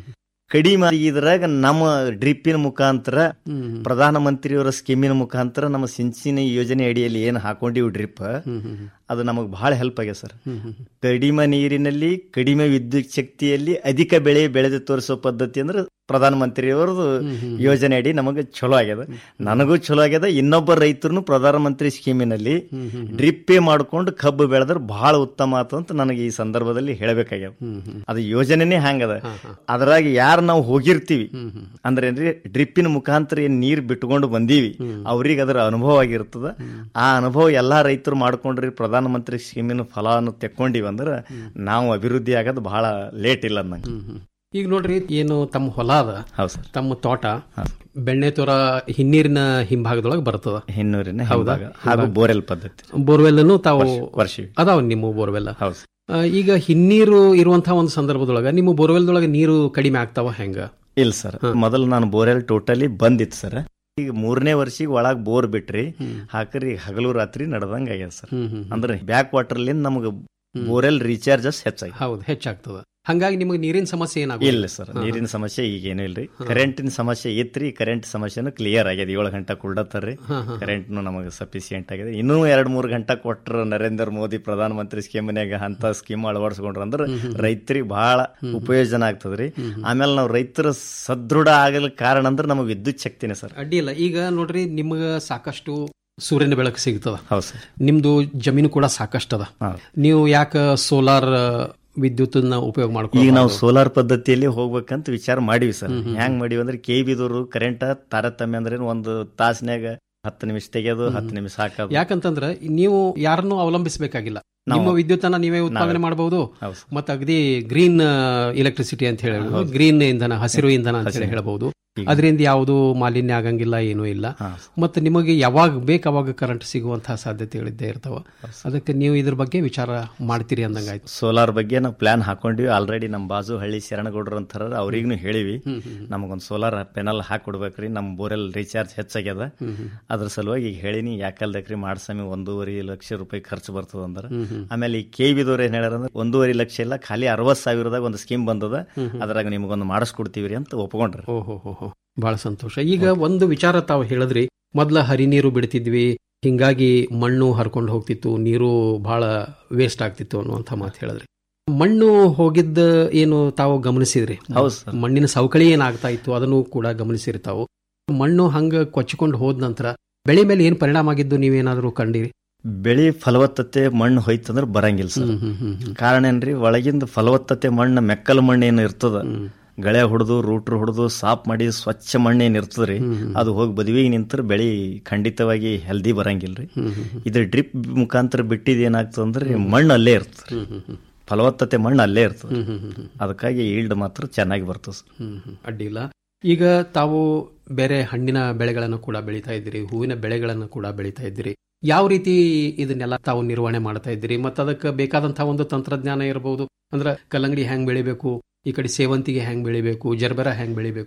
ಕಡಿಮೆ ಇದ್ರಾಗ ನಮ್ಮ ಡ್ರಿಪ್ಪಿನ ಮುಖಾಂತರ ಪ್ರಧಾನ ಮಂತ್ರಿಯವರ ಸ್ಕೀಮಿನ ಮುಖಾಂತರ ನಮ್ಮ ಸಿಂಚಿನ ಯೋಜನೆ ಅಡಿಯಲ್ಲಿ ಏನು ಹಾಕೊಂಡಿವಿ ಡ್ರಿಪ್ ಅದು ನಮಗೆ ಬಹಳ ಹೆಲ್ಪ್ ಆಗ್ಯದ ಸರ್ ಕಡಿಮೆ ನೀರಿನಲ್ಲಿ ಕಡಿಮೆ ವಿದ್ಯುತ್ ಶಕ್ತಿಯಲ್ಲಿ ಅಧಿಕ ಬೆಳೆ ಬೆಳೆದು ತೋರಿಸೋ ಪದ್ಧತಿ ಅಂದ್ರೆ ಪ್ರಧಾನ ಮಂತ್ರಿಯವರದು ಯೋಜನೆ ಅಡಿ ನಮಗೆ ಚಲೋ ಆಗ್ಯದ ನನಗೂ ಚಲೋ ಆಗ್ಯದ ಇನ್ನೊಬ್ಬ ರೈತರು ಪ್ರಧಾನ ಮಂತ್ರಿ ಸ್ಕೀಮಿನಲ್ಲಿ ಡ್ರಿಪ್ಪೇ ಮಾಡ್ಕೊಂಡು ಕಬ್ಬು ಬೆಳೆದ್ರೆ ಬಹಳ ಉತ್ತಮ ಆತು ಅಂತ ನನಗೆ ಈ ಸಂದರ್ಭದಲ್ಲಿ ಹೇಳಬೇಕಾಗ್ಯದ ಅದು ಯೋಜನೆನೇ ಹಂಗದ ಅದ್ರಾಗ ಯಾರು ನಾವು ಹೋಗಿರ್ತೀವಿ ಅಂದ್ರೆ ಏನ್ರಿ ಡ್ರಿಪ್ಪಿನ ಮುಖಾಂತರ ಏನ್ ನೀರ್ ಬಿಟ್ಕೊಂಡು ಬಂದೀವಿ ಅವ್ರಿಗೆ ಅದರ ಅನುಭವ ಆಗಿರ್ತದ ಆ ಅನುಭವ ಎಲ್ಲಾ ರೈತರು ಮಾಡ್ಕೊಂಡ್ರಿ ಪ್ರಧಾನ ಮಂತ್ರಿ ಸ್ಕೀಮಿನ ಫಲವನ್ನು ತೆಕ್ಕೊಂಡಿವಿ ಅಂದ್ರೆ ನಾವು ಅಭಿವೃದ್ಧಿ ಆಗೋದು ಬಹಳ ಲೇಟ್ ಇಲ್ಲ ಅನ್ನಂಗೆ ಈಗ ನೋಡ್ರಿ ಏನು ತಮ್ಮ ಹೊಲ ಅದ ಹೌದು ಸರ್ ತಮ್ಮ ತೋಟ ಬೆಣ್ಣೆ ತೋರ ಹಿನ್ನೀರಿನ ಹಿಂಭಾಗದೊಳಗೆ ಬರ್ತದ ಹಿನ್ನೂರಿನ ಹೌದಾ ಹಿಂಭಾಗ ಹಾಗೂ ಬೋರೆಲ್ ಪದ್ಧತಿ ಬೋರ್ವೆಲ್ ತಾವು ವರ್ಷ ಅದಾವ ನಿಮ್ಮ ಬೋರ್ವೆಲ್ ಹೌದು ಈಗ ಹಿನ್ನೀರು ಇರುವಂತಹ ಒಂದು ಸಂದರ್ಭದೊಳಗ ನಿಮ್ಮ ಬೋರ್ವೆಲ್ದೊಳಗೆ ನೀರು ಕಡಿಮೆ ಆಗ್ತಾವ ಹೆಂಗ ಇಲ್ಲ ಸರ್ ಮೊದಲು ನಾನು ಬೋರೆಲ್ ಟೋಟಲಿ ಬಂದಿತ್ತು ಸರ್ ಈಗ ಮೂರನೇ ವರ್ಷಿಗೆ ಒಳಗ್ ಬೋರ್ ಬಿಟ್ರಿ ಹಾಕ್ರಿ ಹಗಲು ರಾತ್ರಿ ನಡ್ದಂಗ ಆಗ್ಯದ ಸರ್ ಅಂದ್ರೆ ಬ್ಯಾಕ್ ವಾಟರ್ಲಿಂದ ನಮಗೆ ಬೋರೆಲ್ ರೀಚಾರ್ಜಸ್ ಹೆಚ್ಚಾಗಿ ಹೌದು ಹೆಚ್ಚಾಗ್ತದ ಹಂಗಾಗಿ ನಿಮಗೆ ನೀರಿನ ಸಮಸ್ಯೆ ಏನಾಗ ಇಲ್ಲ ಸರ್ ನೀರಿನ ಸಮಸ್ಯೆ ಈಗೇನು ಇಲ್ರಿ ಕರೆಂಟಿನ ಸಮಸ್ಯೆ ಇತ್ರಿ ಕರೆಂಟ್ ಸಮಸ್ಯೆನು ಕ್ಲಿಯರ್ ಆಗ್ಯದ ಏಳು ಗಂಟೆ ಕೊಡ್ಲತ್ತಾರ್ರಿ ಕರೆಂಟ್ನು ನಮಗೆ ಸಫಿಸಿಯೆಂಟ್ ಆಗಿದೆ ಇನ್ನೂ ಎರಡ್ ಮೂರು ಗಂಟೆ ಕೊಟ್ರ ನರೇಂದ್ರ ಮೋದಿ ಪ್ರಧಾನ ಮಂತ್ರಿ ಸ್ಕೀಮ್ನ್ಯಾಗ ಅಂತ ಸ್ಕೀಮ್ ಅಳವಡಿಸ್ಕೊಂಡ್ರ ಅಂದ್ರೆ ರೈತರಿಗೆ ಬಹಳ ಉಪಯೋಜನ ಆಗ್ತದ್ರಿ ಆಮೇಲೆ ನಾವು ರೈತರ ಸದೃಢ ಆಗಲ್ ಕಾರಣ ಅಂದ್ರೆ ನಮಗೆ ವಿದ್ಯುತ್ ಶಕ್ತಿನೇ ಸರ್ ಅಡ್ಡಿ ಇಲ್ಲ ಈಗ ನೋಡ್ರಿ ನಿಮ್ಗ ಸಾಕಷ್ಟು ಸೂರ್ಯನ ಬೆಳಕು ಸಿಗ್ತದ ಹೌದು ಸರ್ ನಿಮ್ದು ಜಮೀನು ಕೂಡ ಸಾಕಷ್ಟು ಅದ ನೀವು ಯಾಕ ಸೋಲಾರ್ ವಿದ್ಯುತ್ ಉಪಯೋಗ ಮಾಡ್ಕೊ ಈಗ ನಾವು ಸೋಲಾರ್ ಪದ್ಧತಿಯಲ್ಲಿ ಹೋಗ್ಬೇಕಂತ ವಿಚಾರ ಮಾಡಿವಿ ಸರ್ ಹೆಂಗ್ ಮಾಡಿವಿ ಅಂದ್ರೆ ಕೆ ಬಿದವರು ಕರೆಂಟ್ ತಾರತಮ್ಯ ಅಂದ್ರೆ ಒಂದು ತಾಸ್ನ್ಯಾಗ ಹತ್ತು ನಿಮಿಷ ತೆಗೆಯೋದು ಹತ್ತು ನಿಮಿಷ ಹಾಕೋದು ಯಾಕಂತಂದ್ರ ನೀವು ಯಾರನ್ನು ಅವಲಂಬಿಸಬೇಕಾಗಿಲ್ಲ ನಾವು- ನಿಮ್ಮ ವಿದ್ಯುತ್ ಅನ್ನ ನೀವೇ ಉತ್ಪಾದನೆ ನಾವೇ. ಮಾಡಬಹುದು ಹೌದು ಮತ್ತೆ ಅಗದಿ ಗ್ರೀನ್ ಎಲೆಕ್ಟ್ರಿಸಿಟಿ ಅಂತ ಹೇಳಿ ಗ್ರೀನ್ ಇಂಧನ ಹಸಿರು ಇಂಧನ ಅಂತ ಹೇಳಿ ಹಸಿರು. ಹೇಳಬಹುದು ಈಗ- ಅದರಿಂದ ಯಾವುದು ಮಾಲಿನ್ಯ ಆಗಂಗಿಲ್ಲ ಏನೂ ಇಲ್ಲ ಮತ್ತೆ ನಿಮಗೆ ಯಾವಾಗ ಬೇಕು ಅವಾಗ ಕರೆಂಟ್ ಸಿಗುವಂತಹ ಸಾಧ್ಯತೆಗಳಿದ್ದೇ ಇರ್ತಾವ ಅದಕ್ಕೆ ನೀವು ಇದ್ರ ಬಗ್ಗೆ ವಿಚಾರ ಮಾಡ್ತೀರಿ ಅಂದಂಗಾಯ್ತು ಸೋಲಾರ್ ಬಗ್ಗೆ ನಾವು ಪ್ಲಾನ್ ಹಾಕೊಂಡಿವಿ ಆಲ್ರೆಡಿ ನಮ್ಮ ಬಾಜು ಹಳ್ಳಿ ಶರಣಗೌಡ್ರು ಅಂತಾರ ಅವ್ರಿಗೂ ಹೇಳಿವಿ ನಮಗೊಂದು ಸೋಲಾರ್ ಪೆನಲ್ ಹಾಕೊಡ್ಬೇಕ್ರಿ ನಮ್ಮ ಬೋರೆಲ್ ರೀಚಾರ್ಜ್ ಹೆಚ್ಚಾಗ್ಯದ ಅದ್ರ ಸಲುವಾಗಿ ಈಗ ಹೇಳಿನಿ ಯಾಕಲ್ದಕ್ರಿ ಮಾಡ್ಸಮಿ ಒಂದೂವರೆ ಲಕ್ಷ ರೂಪಾಯಿ ಖರ್ಚು ಬರ್ತದ ಅಂದ್ರ ಆಮೇಲೆ ಈ ಕೆ ಬಿದವ್ರು ಏನ್ ಹೇಳ್ಯಾರ ಅಂದ್ರೆ ಒಂದೂವರೆ ಲಕ್ಷ ಇಲ್ಲ ಖಾಲಿ ಅರವತ್ ಸಾವಿರದಾಗ ಒಂದು ಸ್ಕೀಮ್ ಬಂದದ ಅದ್ರಾಗ ನಿಮಗೊಂದು ಮಾಡಿಸ್ಕೊಡ್ತೀವಿ ಅಂತ ಒಪ್ಕೊಂಡ್ರಿ ಓಹೋ ಹೋ ಬಹಳ ಸಂತೋಷ ಈಗ ಒಂದು ವಿಚಾರ ತಾವು ಹೇಳಿದ್ರಿ ಮೊದ್ಲ ಹರಿ ನೀರು ಬಿಡ್ತಿದ್ವಿ ಹಿಂಗಾಗಿ ಮಣ್ಣು ಹರ್ಕೊಂಡು ಹೋಗ್ತಿತ್ತು ನೀರು ಬಹಳ ವೇಸ್ಟ್ ಆಗ್ತಿತ್ತು ಅನ್ನುವಂಥ ಮಾತು ಹೇಳಿದ್ರಿ ಮಣ್ಣು ಹೋಗಿದ್ದ ಏನು ತಾವು ಗಮನಿಸಿದ್ರಿ ಹೌದು ಸರ್. ಮಣ್ಣಿನ ಸವಕಳಿ ಏನಾಗ್ತಾ ಇತ್ತು ಅದನ್ನು ಕೂಡ ಗಮನಿಸಿರಿ ತಾವು ಮಣ್ಣು ಹಂಗ ಕೊಚ್ಚಿಕೊಂಡು ಹೋದ ನಂತರ ಬೆಳೆ ಮೇಲೆ ಏನ್ ಪರಿಣಾಮ ಆಗಿದ್ದು ನೀವೇನಾದ್ರೂ ಕಂಡಿರಿ ಬೆಳಿ ಫಲವತ್ತತೆ ಮಣ್ಣು ಹೋಯ್ತಂದ್ರ ಬರಂಗಿಲ್ಲ ಸರ್ ಕಾರಣ ಏನ್ರಿ ಒಳಗಿಂದ ಫಲವತ್ತತೆ ಮಣ್ಣು ಮೆಕ್ಕಲು ಮಣ್ಣು ಏನು ಇರ್ತದ ಗಳೆ ಹೊಡೆದು ರೂಟ್ರ್ ಹೊಡೆದು ಸಾಫ್ ಮಾಡಿ ಸ್ವಚ್ಛ ಮಣ್ಣು ಏನ್ ಇರ್ತದ್ರಿ ಅದು ಹೋಗಿ ಬದುವಿಗೆ ನಿಂತರ ಬೆಳಿ ಖಂಡಿತವಾಗಿ ಹೆಲ್ದಿ ಬರಂಗಿಲ್ರಿ ಇದು ಡ್ರಿಪ್ ಮುಖಾಂತರ ಬಿಟ್ಟಿದ್ ಏನಾಗ್ತದ ಅಂದ್ರೆ ಮಣ್ಣು ಅಲ್ಲೇ ಇರ್ತದೆ ಫಲವತ್ತತೆ ಮಣ್ಣು ಅಲ್ಲೇ ಇರ್ತದೆ ಅದಕ್ಕಾಗಿ ಈಲ್ಡ್ ಮಾತ್ರ ಚೆನ್ನಾಗಿ ಬರ್ತದೆ ಸರ್ ಅಡ್ಡಿ ಇಲ್ಲ ಈಗ ತಾವು ಬೇರೆ ಹಣ್ಣಿನ ಬೆಳೆಗಳನ್ನು ಕೂಡ ಬೆಳೀತಾ ಇದ್ದೀರಿ ಹೂವಿನ ಬೆಳೆಗಳನ್ನು ಕೂಡ ಬೆಳೀತಾ ಇದ್ದೀರಿ ಯಾವ ರೀತಿ ಇದನ್ನೆಲ್ಲ ತಾವು ನಿರ್ವಹಣೆ ಮಾಡ್ತಾ ಇದ್ದೀರಿ ಮತ್ತು ಅದಕ್ಕೆ ಬೇಕಾದಂತಹ ಒಂದು ತಂತ್ರಜ್ಞಾನ ಇರಬಹುದು ಅಂದ್ರೆ ಕಲ್ಲಂಗಡಿ ಹೆಂಗ್ ಬೆಳಿಬೇಕು ಈ ಕಡೆ ಸೇವಂತಿಗೆ ಹೆಂಗ್ ಬೆಳಿಬೇಕು ಜರ್ಬೆರ ಹೆಂಗ್ ಬೆಳಿಬೇಕು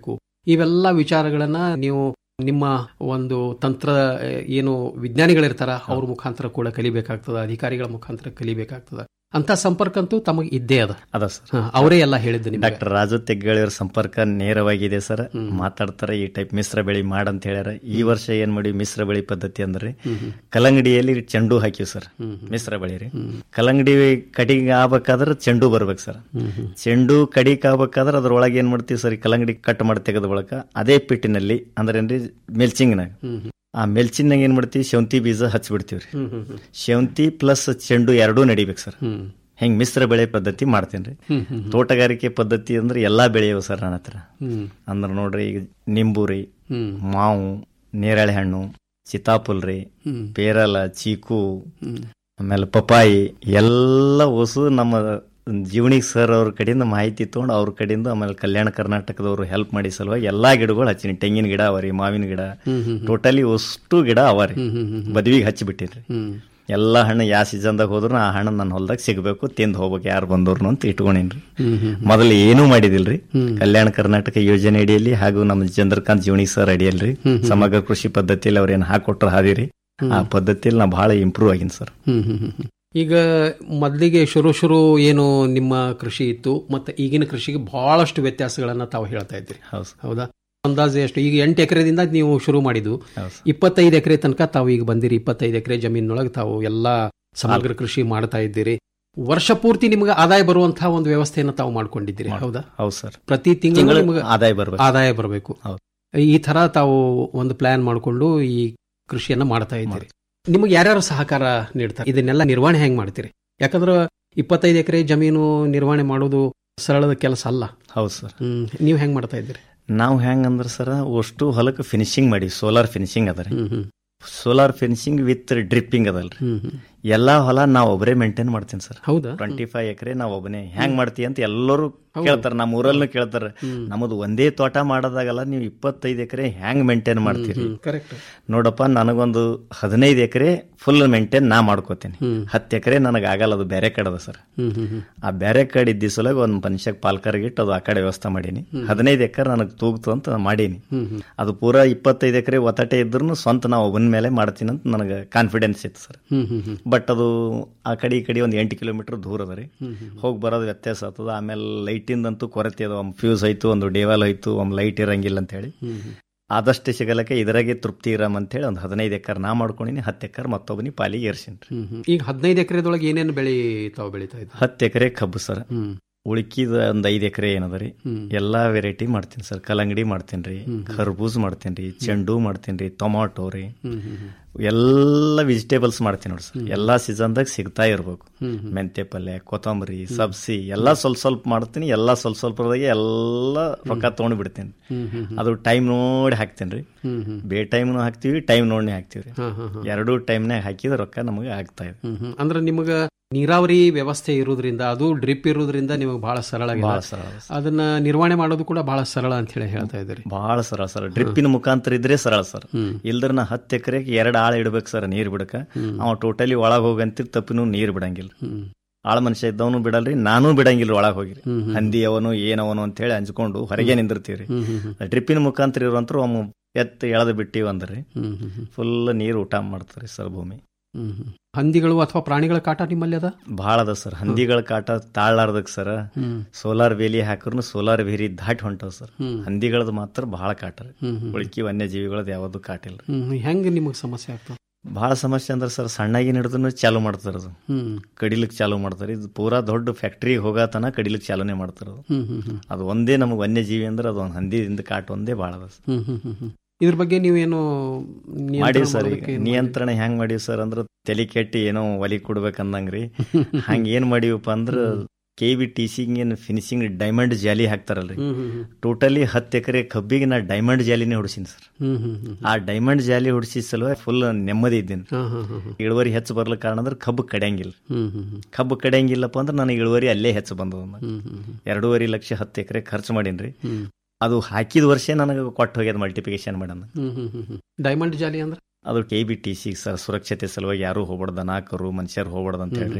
ಇವೆಲ್ಲ ವಿಚಾರಗಳನ್ನ ನೀವು ನಿಮ್ಮ ಒಂದು ತಂತ್ರ ಆ, ಏನು ವಿಜ್ಞಾನಿಗಳಿರ್ತಾರ ಅವ್ರ ಮುಖಾಂತರ ಕೂಡ ಕಲಿಬೇಕಾಗ್ತದ ಅಧಿಕಾರಿಗಳ ಮುಖಾಂತರ ಕಲಿಬೇಕಾಗ್ತದ ಅಂತ ಸಂಪರ್ಕ ಅಂತೂ ತಮಗೆ ಇದ್ದೇ ಅದ ಅದ ಸರ್ ಹಾ, ಅವರೇ ಎಲ್ಲ ಹೇಳಿದ್ದು ನಿಮ್ಗೆ ಡಾಕ್ಟರ್ ರಾಜು ತೆಗ್ಗಳಿವ್ರ ಸಂಪರ್ಕ ನೇರವಾಗಿದೆ ಸರ್ ಮಾತಾಡ್ತಾರೆ ಈ ಟೈಪ್ ಮಿಶ್ರ ಬೆಳಿ ಮಾಡಂತ ಹೇಳ್ಯಾರ ಈ ವರ್ಷ ಏನ್ ಮಾಡಿ ಮಿಶ್ರ ಬೆಳಿ ಪದ್ಧತಿ ಅಂದ್ರೆ ಕಲ್ಲಂಗಡಿಯಲ್ಲಿ ಚೆಂಡು ಹಾಕಿವ್ ಸರ್ ಮಿಶ್ರ ಬೆಳಿ ರೀ ಕಲ್ಲಂಗಡಿ ಕಡಿಗೆ ಆಗ್ಬೇಕಾದ್ರೆ ಚೆಂಡು ಬರ್ಬೇಕು ಸರ್ ಚೆಂಡು ಕಡಿಗೆ ಆಗ್ಬೇಕಾದ್ರೆ ಅದ್ರೊಳಗೆ ಏನ್ ಮಾಡ್ತೀವಿ ಸರ್ ಈ ಕಲ್ಲಂಗಡಿ ಕಟ್ ಮಾಡಿ ತೆಗೆದ ಬಳಕ ಅದೇ ಪಿಟ್ಟಿನಲ್ಲಿ ಅಂದ್ರೆ ಏನ್ರಿ ಮೆಲ್ಚಿಂಗ್ನಾಗ ಆ ಮೆಲ್ಚಿನಾಗ ಏನ್ ಮಾಡ್ತೀವಿ ಶೌಂತಿ ಬೀಜ ಹಚ್ಬಿಡ್ತೀವ್ರಿ ಹ್ಮ್, ಹ್ಮ್, ಹ್ಮ್. ಶೌಂತಿ ಪ್ಲಸ್ ಚೆಂಡು ಎರಡೂ ನಡಿಬೇಕು ಸರ್ ಹೆಂಗ್ ಮಿಶ್ರ ಬೆಳೆ ಪದ್ಧತಿ ಮಾಡ್ತೇನ್ರಿ ಹ್ಮ್, ಹ್ಮ್, ಹ್ಮ್. ತೋಟಗಾರಿಕೆ ಪದ್ಧತಿ ಅಂದ್ರೆ ಎಲ್ಲಾ ಬೆಳೆಯವು ಸರ್ ನನ್ನ ಹತ್ರ ಹ್ಮ್. ಅಂದ್ರೆ ನೋಡ್ರಿ ಈಗ ನಿಂಬು ರೀ ಹ್ಮ್. ಮಾವು ನೇರಳೆ ಹಣ್ಣು ಸೀತಾಫಲ್ ರೀ ಹ್ಮ್. ಪೇರಲ ಚೀಕು ಹ್ಮ್. ಆಮೇಲೆ ಪಪಾಯಿ ಎಲ್ಲ ಹೊಸು ನಮ್ಮ ಜೀವಣಿಗೆ ಸರ್ ಅವ್ರ ಕಡೆಯಿಂದ ಮಾಹಿತಿ ತಗೊಂಡು ಅವ್ರ ಕಡೆಯಿಂದ ಆಮೇಲೆ ಕಲ್ಯಾಣ ಕರ್ನಾಟಕದವರು ಹೆಲ್ಪ್ ಮಾಡಿ ಸಲುವಾಗಿ ಎಲ್ಲಾ ಗಿಡಗಳು ಹಚ್ಚಿನಿ ತೆಂಗಿನ ಗಿಡ ಅವರಿ ಮಾವಿನ ಗಿಡ ಹ್ಮ್, ಹ್ಮ್, ಹ್ಮ್. ಟೋಟಲಿ ಅಷ್ಟು ಗಿಡ ಅವರಿ ಹ್ಮ್, ಹ್ಮ್, ಹ್ಮ್, ಹ್ಮ್. ಬದ್ವಿಗೆ ಹಚ್ಚಿಬಿಟ್ಟಿನ್ರಿ ಹ್ಮ್. ಎಲ್ಲಾ ಹಣ್ಣು ಯಾವ ಸೀಸನ್ದಾಗ ಹೋದ್ರು ಆ ಹಣ್ಣು ನನ್ನ ಹೊಲ್ದಾಗ ಸಿಗಬೇಕು ತಿಂದು ಹೋಗ್ಬೇಕು ಯಾರು ಬಂದವ್ರು ಅಂತ ಇಟ್ಕೊಂಡಿನ್ರಿ ಹ್ಮ್, ಹ್ಮ್, ಮೊದಲು ಏನೂ ಮಾಡಿದಿಲ್ರಿ ಹ್ಮ್. ಕಲ್ಯಾಣ ಕರ್ನಾಟಕ ಯೋಜನೆ ಅಡಿಯಲ್ಲಿ ಹಾಗೂ ನಮ್ಮ ಚಂದ್ರಕಾಂತ್ ಜೀವಣಿ ಸರ್ ಅಡಿಯಲ್ರಿ ಹ್ಮ್, ಹ್ಮ್. ಸಮಗ್ರ ಕೃಷಿ ಪದ್ಧತಿಯಲ್ಲಿ ಅವ್ರ ಏನ್ ಹಾಕೊಟ್ರ ಹಾದಿರಿ ಆ ಪದ್ಧತಿಯಲ್ಲಿ ನಾ ಬಹಳ ಇಂಪ್ರೂವ್ ಆಗಿನ್ ಸರ್ ಹ್ಮ್, ಹ್ಮ್, ಹ್ಮ್, ಹ್ಮ್. ಈಗ ಮೊದಲಿಗೆ ಶುರು ಶುರು ಏನು ನಿಮ್ಮ ಕೃಷಿ ಇತ್ತು ಮತ್ತೆ ಈಗಿನ ಕೃಷಿಗೆ ಬಹಳಷ್ಟು ವ್ಯತ್ಯಾಸಗಳನ್ನ ತಾವು ಹೇಳ್ತಾ ಇದ್ರಿ ಹೌದಾ ಅಂದಾಜು ಎಷ್ಟು ಈಗ ಎಂಟು ಎಕರೆದಿಂದ ನೀವು ಶುರು ಮಾಡಿದ್ದು ಇಪ್ಪತ್ತೈದು ಎಕರೆ ತನಕ ತಾವು ಈಗ ಬಂದಿರಿ ಇಪ್ಪತ್ತೈದು ಎಕರೆ ಜಮೀನೊಳಗೆ ತಾವು ಎಲ್ಲಾ ಸಮಗ್ರ ಕೃಷಿ ಮಾಡ್ತಾ ಇದ್ದೀರಿ ವರ್ಷ ಪೂರ್ತಿ ನಿಮ್ಗೆ ಆದಾಯ ಬರುವಂತಹ ಒಂದು ವ್ಯವಸ್ಥೆಯನ್ನು ತಾವು ಮಾಡ್ಕೊಂಡಿದ್ದೀರಿ ಹೌದಾ ಹೌದು ಸರ್ ಪ್ರತಿ ತಿಂಗಳು ತಿಂಗಳು ನಿಮ್ಗೆ ಆದಾಯ ಬರ್ಬೇಕು. ಆದಾಯ ಬರಬೇಕು ಈ ತರ ತಾವು ಒಂದು ಪ್ಲಾನ್ ಮಾಡಿಕೊಂಡು ಈ ಕೃಷಿಯನ್ನ ಮಾಡ್ತಾ ಇದ್ದೀರಿ ನಿಮಗೆ ಯಾರ್ಯಾರು ಸಹಕಾರ ನೀಡ್ತಾರೆ ಇದನ್ನೆಲ್ಲ ನಿರ್ವಹಣೆ ಹೆಂಗ್ ಮಾಡ್ತೀರಿ ಯಾಕಂದ್ರೆ ಇಪ್ಪತ್ತೈದು ಎಕರೆ ಜಮೀನು ನಿರ್ವಹಣೆ ಮಾಡೋದು ಸರಳದ ಕೆಲಸ ಅಲ್ಲ ಹೌದು ಸರ್ ಹ್ಮ್ ನೀವು ಹೆಂಗ್ ಮಾಡ್ತಾ ಇದ್ದೀರಿ ನಾವು ಹೆಂಗ್ ಅಂದ್ರೆ ಸರ್ ಅಷ್ಟು ಹೊಲಕ್ಕೆ ಫಿನಿಶಿಂಗ್ ಮಾಡಿ ಸೋಲಾರ್ ಫಿನಿಶಿಂಗ್ ಅದ ರೀ ಸೋಲಾರ್ ಫಿನಿಶಿಂಗ್ ವಿತ್ ಡ್ರಿಪ್ಪಿಂಗ್ ಅದಲ್ರಿ ಎಲ್ಲಾ ಹೊಲ ನಾವ್ ಒಬ್ಬರೇ ಮೇಂಟೈನ್ ಮಾಡ್ತೀನಿ ಸರ್ ಹೌದಾ ಟ್ವೆಂಟಿ ಫೈವ್ ಎಕರೆ ನಾವ್ ಒಬ್ಬನೇ ಹೆಂಗ್ ಮಾಡ್ತೀವಿ ಅಂತ ಎಲ್ಲರೂ ಕೇಳ್ತಾರ ನಮ್ಮ ಊರಲ್ಲೂ ಕೇಳ್ತಾರ ನಮ್ಮದು ಒಂದೇ ತೋಟ ಮಾಡೋದಾಗಲ್ಲ ನೀವು ಇಪ್ಪತ್ತೈದು ಎಕರೆ ಹೆಂಗ್ ಮೇಂಟೈನ್ ಮಾಡ್ತೀರಿ ಕರೆಕ್ಟ್ ನೋಡಪ್ಪ ನನಗೊಂದು ಹದಿನೈದು ಎಕರೆ ಫುಲ್ ಮೇಂಟೈನ್ ನಾ ಮಾಡ್ಕೋತೀನಿ ಹತ್ತು ಎಕರೆ ನನಗೆ ಆಗಲ್ಲ ಅದು ಬೇರೆ ಕಡೆ ಅದ ಸರ್ ಹ್ಮ್ ಹ್ಮ್ ಹ್ಮ್ ಆ ಬೇರೆ ಕಡೆ ಇದ್ದಿ ಸಲಗ ಒಂದು ಮನುಷ್ಯಕ್ಕೆ ಪಾಲ್ಕರ್ಗೆ ಇಟ್ಟು ಅದು ಆ ಕಡೆ ವ್ಯವಸ್ಥೆ ಮಾಡೀನಿ ಹದಿನೈದು ಎಕರೆ ನನಗೆ ತೂಗ್ತು ಅಂತ ಮಾಡೀನಿ ಹ್ಮ್ ಹ್ಮ್ ಅದು ಪೂರಾ ಇಪ್ಪತ್ತೈದು ಎಕರೆ ಒತ್ತಟೆ ಇದ್ರೂ ಸ್ವಂತ ನಾವು ಒಬ್ಬನ ಮೇಲೆ ಮಾಡ್ತೀನಿ ಅಂತ ನನಗೆ ಕಾನ್ಫಿಡೆನ್ಸ್ ಇತ್ತು ಸರ್ ಹ್ಮ್ ಹ್ಮ್ ಹ್ಮ್ ಬಟ್ ಅದು ಆ ಕಡೆ ಈ ಕಡೆ ಒಂದು ಎಂಟು ಕಿಲೋಮೀಟರ್ ದೂರ ಅದ ರೀ ಹ್ಮ್ ಹ್ಮ್. ಹೋಗಿ ಬರೋದು ವ್ಯತ್ಯಾಸ ಆಗ್ತದ ಆಮೇಲೆ ಲೈಟಿಂದಂತೂ ಕೊರತೆ ಅದ ಒಂದು ಫ್ಯೂಸ್ ಆಯ್ತು ಒಂದು ಡೇವಲ್ ಆಯ್ತು ಒಂದು ಲೈಟ್ ಇರಂಗಿಲ್ಲ ಅಂತ ಹೇಳಿ ಹ್ಮ್ ಹ್ಮ್. ಆದಷ್ಟು ಸಿಗಲಕ್ಕೆ ಇದರಾಗೆ ತೃಪ್ತಿ ಇರಮ್ ಅಂತ ಹೇಳಿ ಒಂದು ಹದಿನೈದು ಎಕರೆ ನಾ ಮಾಡ್ಕೊಂಡಿನಿ ಹತ್ತು ಎಕರೆ ಮತ್ತೊಬ್ಬನಿ ಪಾಲಿಗೆ ಏರ್ಸಿನಿ ಹ್ಮ್ ಹ್ಮ್. ಈಗ ಹದಿನೈದು ಎಕರೆದೊಳಗೆ ಏನೇನು ಬೆಳೆ ತಾವು ಬೆಳೀತಾ ಇದ್ದೀರಿ ಹತ್ತು ಎಕರೆ ಕಬ್ಬು ಸರ್ ಉಳ್ಕಿದ ಒಂದ್ ಐದ್ ಎಕರೆ ಏನದ ರೀ ಹ್ಮ್. ಎಲ್ಲಾ ವೆರೈಟಿ ಮಾಡ್ತೀನಿ ಸರ್ ಕಲ್ಲಂಗಡಿ ಮಾಡ್ತೀನಿ ರೀ ಖರ್ಬೂಜ್ ಮಾಡ್ತೀನಿ ರೀ ಚೆಂಡು ಮಾಡ್ತೀನಿ ರೀ ಟೊಮಾಟೊ ರೀ ಹ್ಮ್ ಹ್ಮ್ ಹ್ಮ್. ಎಲ್ಲ ವೆಜಿಟೇಬಲ್ಸ್ ಮಾಡ್ತೀನಿ ನೋಡಿ ಸರ್ ಎಲ್ಲಾ ಸೀಸನ್ದಾಗ ಸಿಗ್ತಾ ಇರ್ಬೇಕು ಹ್ಮ್ ಹ್ಮ್. ಮೆಂತೆ ಪಲ್ಯ ಕೊತ್ತಂಬರಿ ಸಬ್ಸಿ ಎಲ್ಲಾ ಸ್ವಲ್ಪ ಸ್ವಲ್ಪ ಮಾಡ್ತೀನಿ ಎಲ್ಲಾ ಸ್ವಲ್ಪ ಸ್ವಲ್ಪದಾಗೆ ಎಲ್ಲಾ ರೊಕ್ಕ ತಗೊಂಡ್ ಬಿಡ್ತೀನಿ ಹ್ಮ್ ಹ್ಮ್ ಹ್ಮ್. ಅದು ಟೈಮ್ ನೋಡಿ ಹಾಕ್ತೀನಿ ರೀ ಹ್ಮ್ ಹ್ಮ್. ಬೇ ಟೈಮ್ನು ಹಾಕ್ತಿವಿ ಟೈಮ್ ನೋಡಿ ಹಾಕ್ತಿವಿ ರೀ ಹಾ, ಹಾ, ಹಾ. ಎರಡೂ ಟೈಮ್ನಾಗ ಹಾಕಿದ್ರೆ ರೊಕ್ಕ ನಮಗೆ ಆಗ್ತಾ ಇದೆ ಹ್ಮ್ ಹ್ಮ್. ಅಂದ್ರೆ ನಿಮಗ ನೀರಾವರಿ ವ್ಯವಸ್ಥೆ ಇರೋದ್ರಿಂದ ಅದು ಡ್ರಿಪ್ ಇರೋದ್ರಿಂದ ನಿಮಗೆ ಬಹಳ ಸರಳ ಆಗಿದೆ. ಬಹಳ ಸರಳ. ಅದನ್ನ ನಿರ್ವಹಣೆ ಮಾಡೋದು ಕೂಡ ಬಹಳ ಸರಳ ಅಂತ ಹೇಳಿ ಹೇಳ್ತಾ ಇದ್ದೀರಿ ಬಹಳ ಸರಳ ಸರ್ ಡ್ರಿಪ್ಪಿನ ಮುಖಾಂತರ ಇದ್ರೆ ಸರಳ ಸರ್ ಇಲ್ದ್ರ ನಾ ಹತ್ತು ಎಕರೆಗೆ ಎರಡು ಆಳ ಇಡ್ಬೇಕು ಸರ್ ನೀರ್ ಬಿಡಕ ಅವ ಟೋಟಲಿ ಒಳಗ್ ಹೋಗಂತಿರ್ ತಪ್ಪಿನೂ ನೀರ್ ಬಿಡಂಗಿಲ್ಲ ಆಳ ಮನುಷ್ಯ ಇದ್ದವನು ಬಿಡಲ್ರಿ ನಾನು ಬಿಡಂಗಿಲ್ಲ ಒಳಗ್ ಹೋಗಿರಿ ಹಂದಿ ಅವನು ಏನವನು ಅಂತ ಹೇಳಿ ಹಂಚ್ಕೊಂಡು ಹೊರಗೆ ನಿಂದಿರ್ತೀವ್ರಿ ಹ್ಮ್ ಹ್ಮ್ ಹ್ಮ್. ಡ್ರಿಪ್ಪಿನ ಮುಖಾಂತರ ಇರುವಂತರ ಒಮ್ಮ ಎತ್ತು ಎಳೆದು ಬಿಟ್ಟಿವಿ ಅಂದ್ರಿ ಹ್ಮ್ ಹ್ಮ್ ಹ್ಮ್. ಫುಲ್ ನೀರು ಊಟ ಮಾಡ್ತಾರೆ ಸರ್ ಭೂಮಿ ಹ್ಮ್ ಹ್ಮ್. ಹಂದಿಗಳು ಅಥವಾ ಪ್ರಾಣಿಗಳ ಕಾಟ ನಿಮ್ಮಲ್ಲಿ ಅದ ಬಹಳ ಅದ ಸರ್ ಹಂದಿಗಳ ಕಾಟ ತಾಳ್ಲಾರ್ದಕ್ ಸರ್ ಹ್ಮ್. ಸೋಲಾರ್ ಬೇಲಿ ಹಾಕ್ರು ಸೋಲಾರ್ ಬೇಲಿ ದಾಟಿ ಹೊಂಟವ್ ಸರ್ ಹ್ಮ್. ಹಂದಿಗಳದ್ ಮಾತ್ರ ಬಹಳ ಕಾಟ ರೀ ಹ್ಮ್ ಹ್ಮ್. ಉಳ್ಕಿ ವನ್ಯಜೀವಿಗಳದ್ ಯಾವ್ದು ಕಾಟ ಇಲ್ಲ ಹ್ಮ್ ಹ್ಮ್. ಹೆಂಗ್ ನಿಮಗ್ ಸಮಸ್ಯೆ ಆಗ್ತದೆ ಬಹಳ ಸಮಸ್ಯೆ ಅಂದ್ರೆ ಸರ್ ಸಣ್ಣಾಗಿ ಹಿಡಿದು ಚಾಲು ಮಾಡ್ತಾರ ಅದು ಹ್ಮ್. ಕಡಿಲಿಕ್ ಚಾಲು ಮಾಡ್ತಾರೆ ಇದು ಪೂರಾ ದೊಡ್ಡ ಫ್ಯಾಕ್ಟ್ರಿಗೆ ಹೋಗತನ ಕಡಿಲಿಕ್ ಚಾಲನೆ ಮಾಡ್ತಾರ ಅದು ಹ್ಮ್ ಹ್ಮ್ ಹ್ಮ್. ಅದು ಒಂದೇ ನಮಗೆ ವನ್ಯಜೀವಿ ಅಂದ್ರೆ ಅದು ಒಂದು ಹಂದಿದಿಂದ ಕಾಟ ಒಂದೇ ಭಾಳ ಅದ ಸರ್. ಹ್ಮ್ ಹ್ಮ್ ಹ್ಮ್ ಹ್ಮ್. ಇದ್ರ ಬಗ್ಗೆ ನೀವೇನು ನಿಯಂತ್ರಣ ಮಾಡೀವಿ ಸರ್ ಈಗ ಮಾಡೋದಕ್ಕೆ ಏನ್ ನಿಯಂತ್ರಣ ಹೆಂಗ್ ಮಾಡೀವಿ ಸರ್ ಅಂದ್ರೆ ತಲೆ ಕೆಟ್ಟಿ ಏನೋ ಒಲಿ ಕೊಡ್ಬೇಕಂದಂಗ್ರಿ ಹಂಗ ಏನ್ ಮಾಡೀವಪ್ಪ ಅಂದ್ರ ಕೆ ವಿ ಟಿ ಏನ್ ಫಿನಿಶಿಂಗ್ ಡೈಮಂಡ್ ಜಾಲಿ ಹಾಕ್ತಾರಲ್ರಿ ಹ್ಮ್ ಹ್ಮ್ ಹ್ಮ್. ಟೋಟಲಿ ಹತ್ತು ಎಕರೆ ಕಬ್ಬಿಗೆ ನಾ ಡೈಮಂಡ್ ಜಾಲಿನೇ ಹೊಡ್ಸೀನಿ ಸರ್ ಹ್ಮ್ ಹ್ಮ್ ಹ್ಮ್. ಆ ಡೈಮಂಡ್ ಜಾಲಿ ಹೊಡ್ಸಿದ ಸಲುವಾಗಿ ಫುಲ್ ನೆಮ್ಮದಿ ಇದ್ದೀನಿ ಹಾ, ಹಾ, ಹಾ, ಹಾ. ಇಳುವರಿ ಹೆಚ್ಚು ಬರ್ಲಿಕ್ಕೆ ಕಾರಣ ಅಂದ್ರೆ ಕಬ್ಬು ಕಡಿಯಂಗಿಲ್ಲ ಹ್ಮ್ ಹ್ಮ್ ಹ್ಮ್. ಕಬ್ಬು ಕಡಿಯಂಗಿಲ್ಲಪ್ಪ ಅಂದ್ರೆ ನನಗೆ ಇಳುವರಿ ಅಲ್ಲೇ ಹೆಚ್ಚು ಬಂದದ ಹ್ಮ್ ಹ್ಮ್ ಹ್ಮ್. ಎರಡೂವರೆ ಲಕ್ಷ ಹತ್ತು ಎಕರೆ ಖರ್ಚು ಮಾಡೀನ್ರಿ ಹ್ಮ್. ಅದು ಹಾಕಿದ ವರ್ಷ ನನಗೆ ಕೊಟ್ಟು ಹೋಗ್ಯದ ಮಲ್ಟಿಪ್ಲಿಕೇಶನ್ ಮಾಡೋಣ ಹ್ಮ್ ಹ್ಮ್ ಹ್ಮ್ ಹ್ಮ್. ಡೈಮಂಡ್ ಜಾಲಿ ಅಂದ್ರೆ ಅದು K B T C sir ಸುರಕ್ಷತೆ ಸಲುವಾಗಿ ಯಾರು ಹೋಗ್ಬಾರ್ದು ದನ ಕರು ಮನುಷ್ಯರು ಹೋಗ್ಬಾರ್ದು ಅಂತ ಹ್ಮ್. ಹೇಳ್ರಿ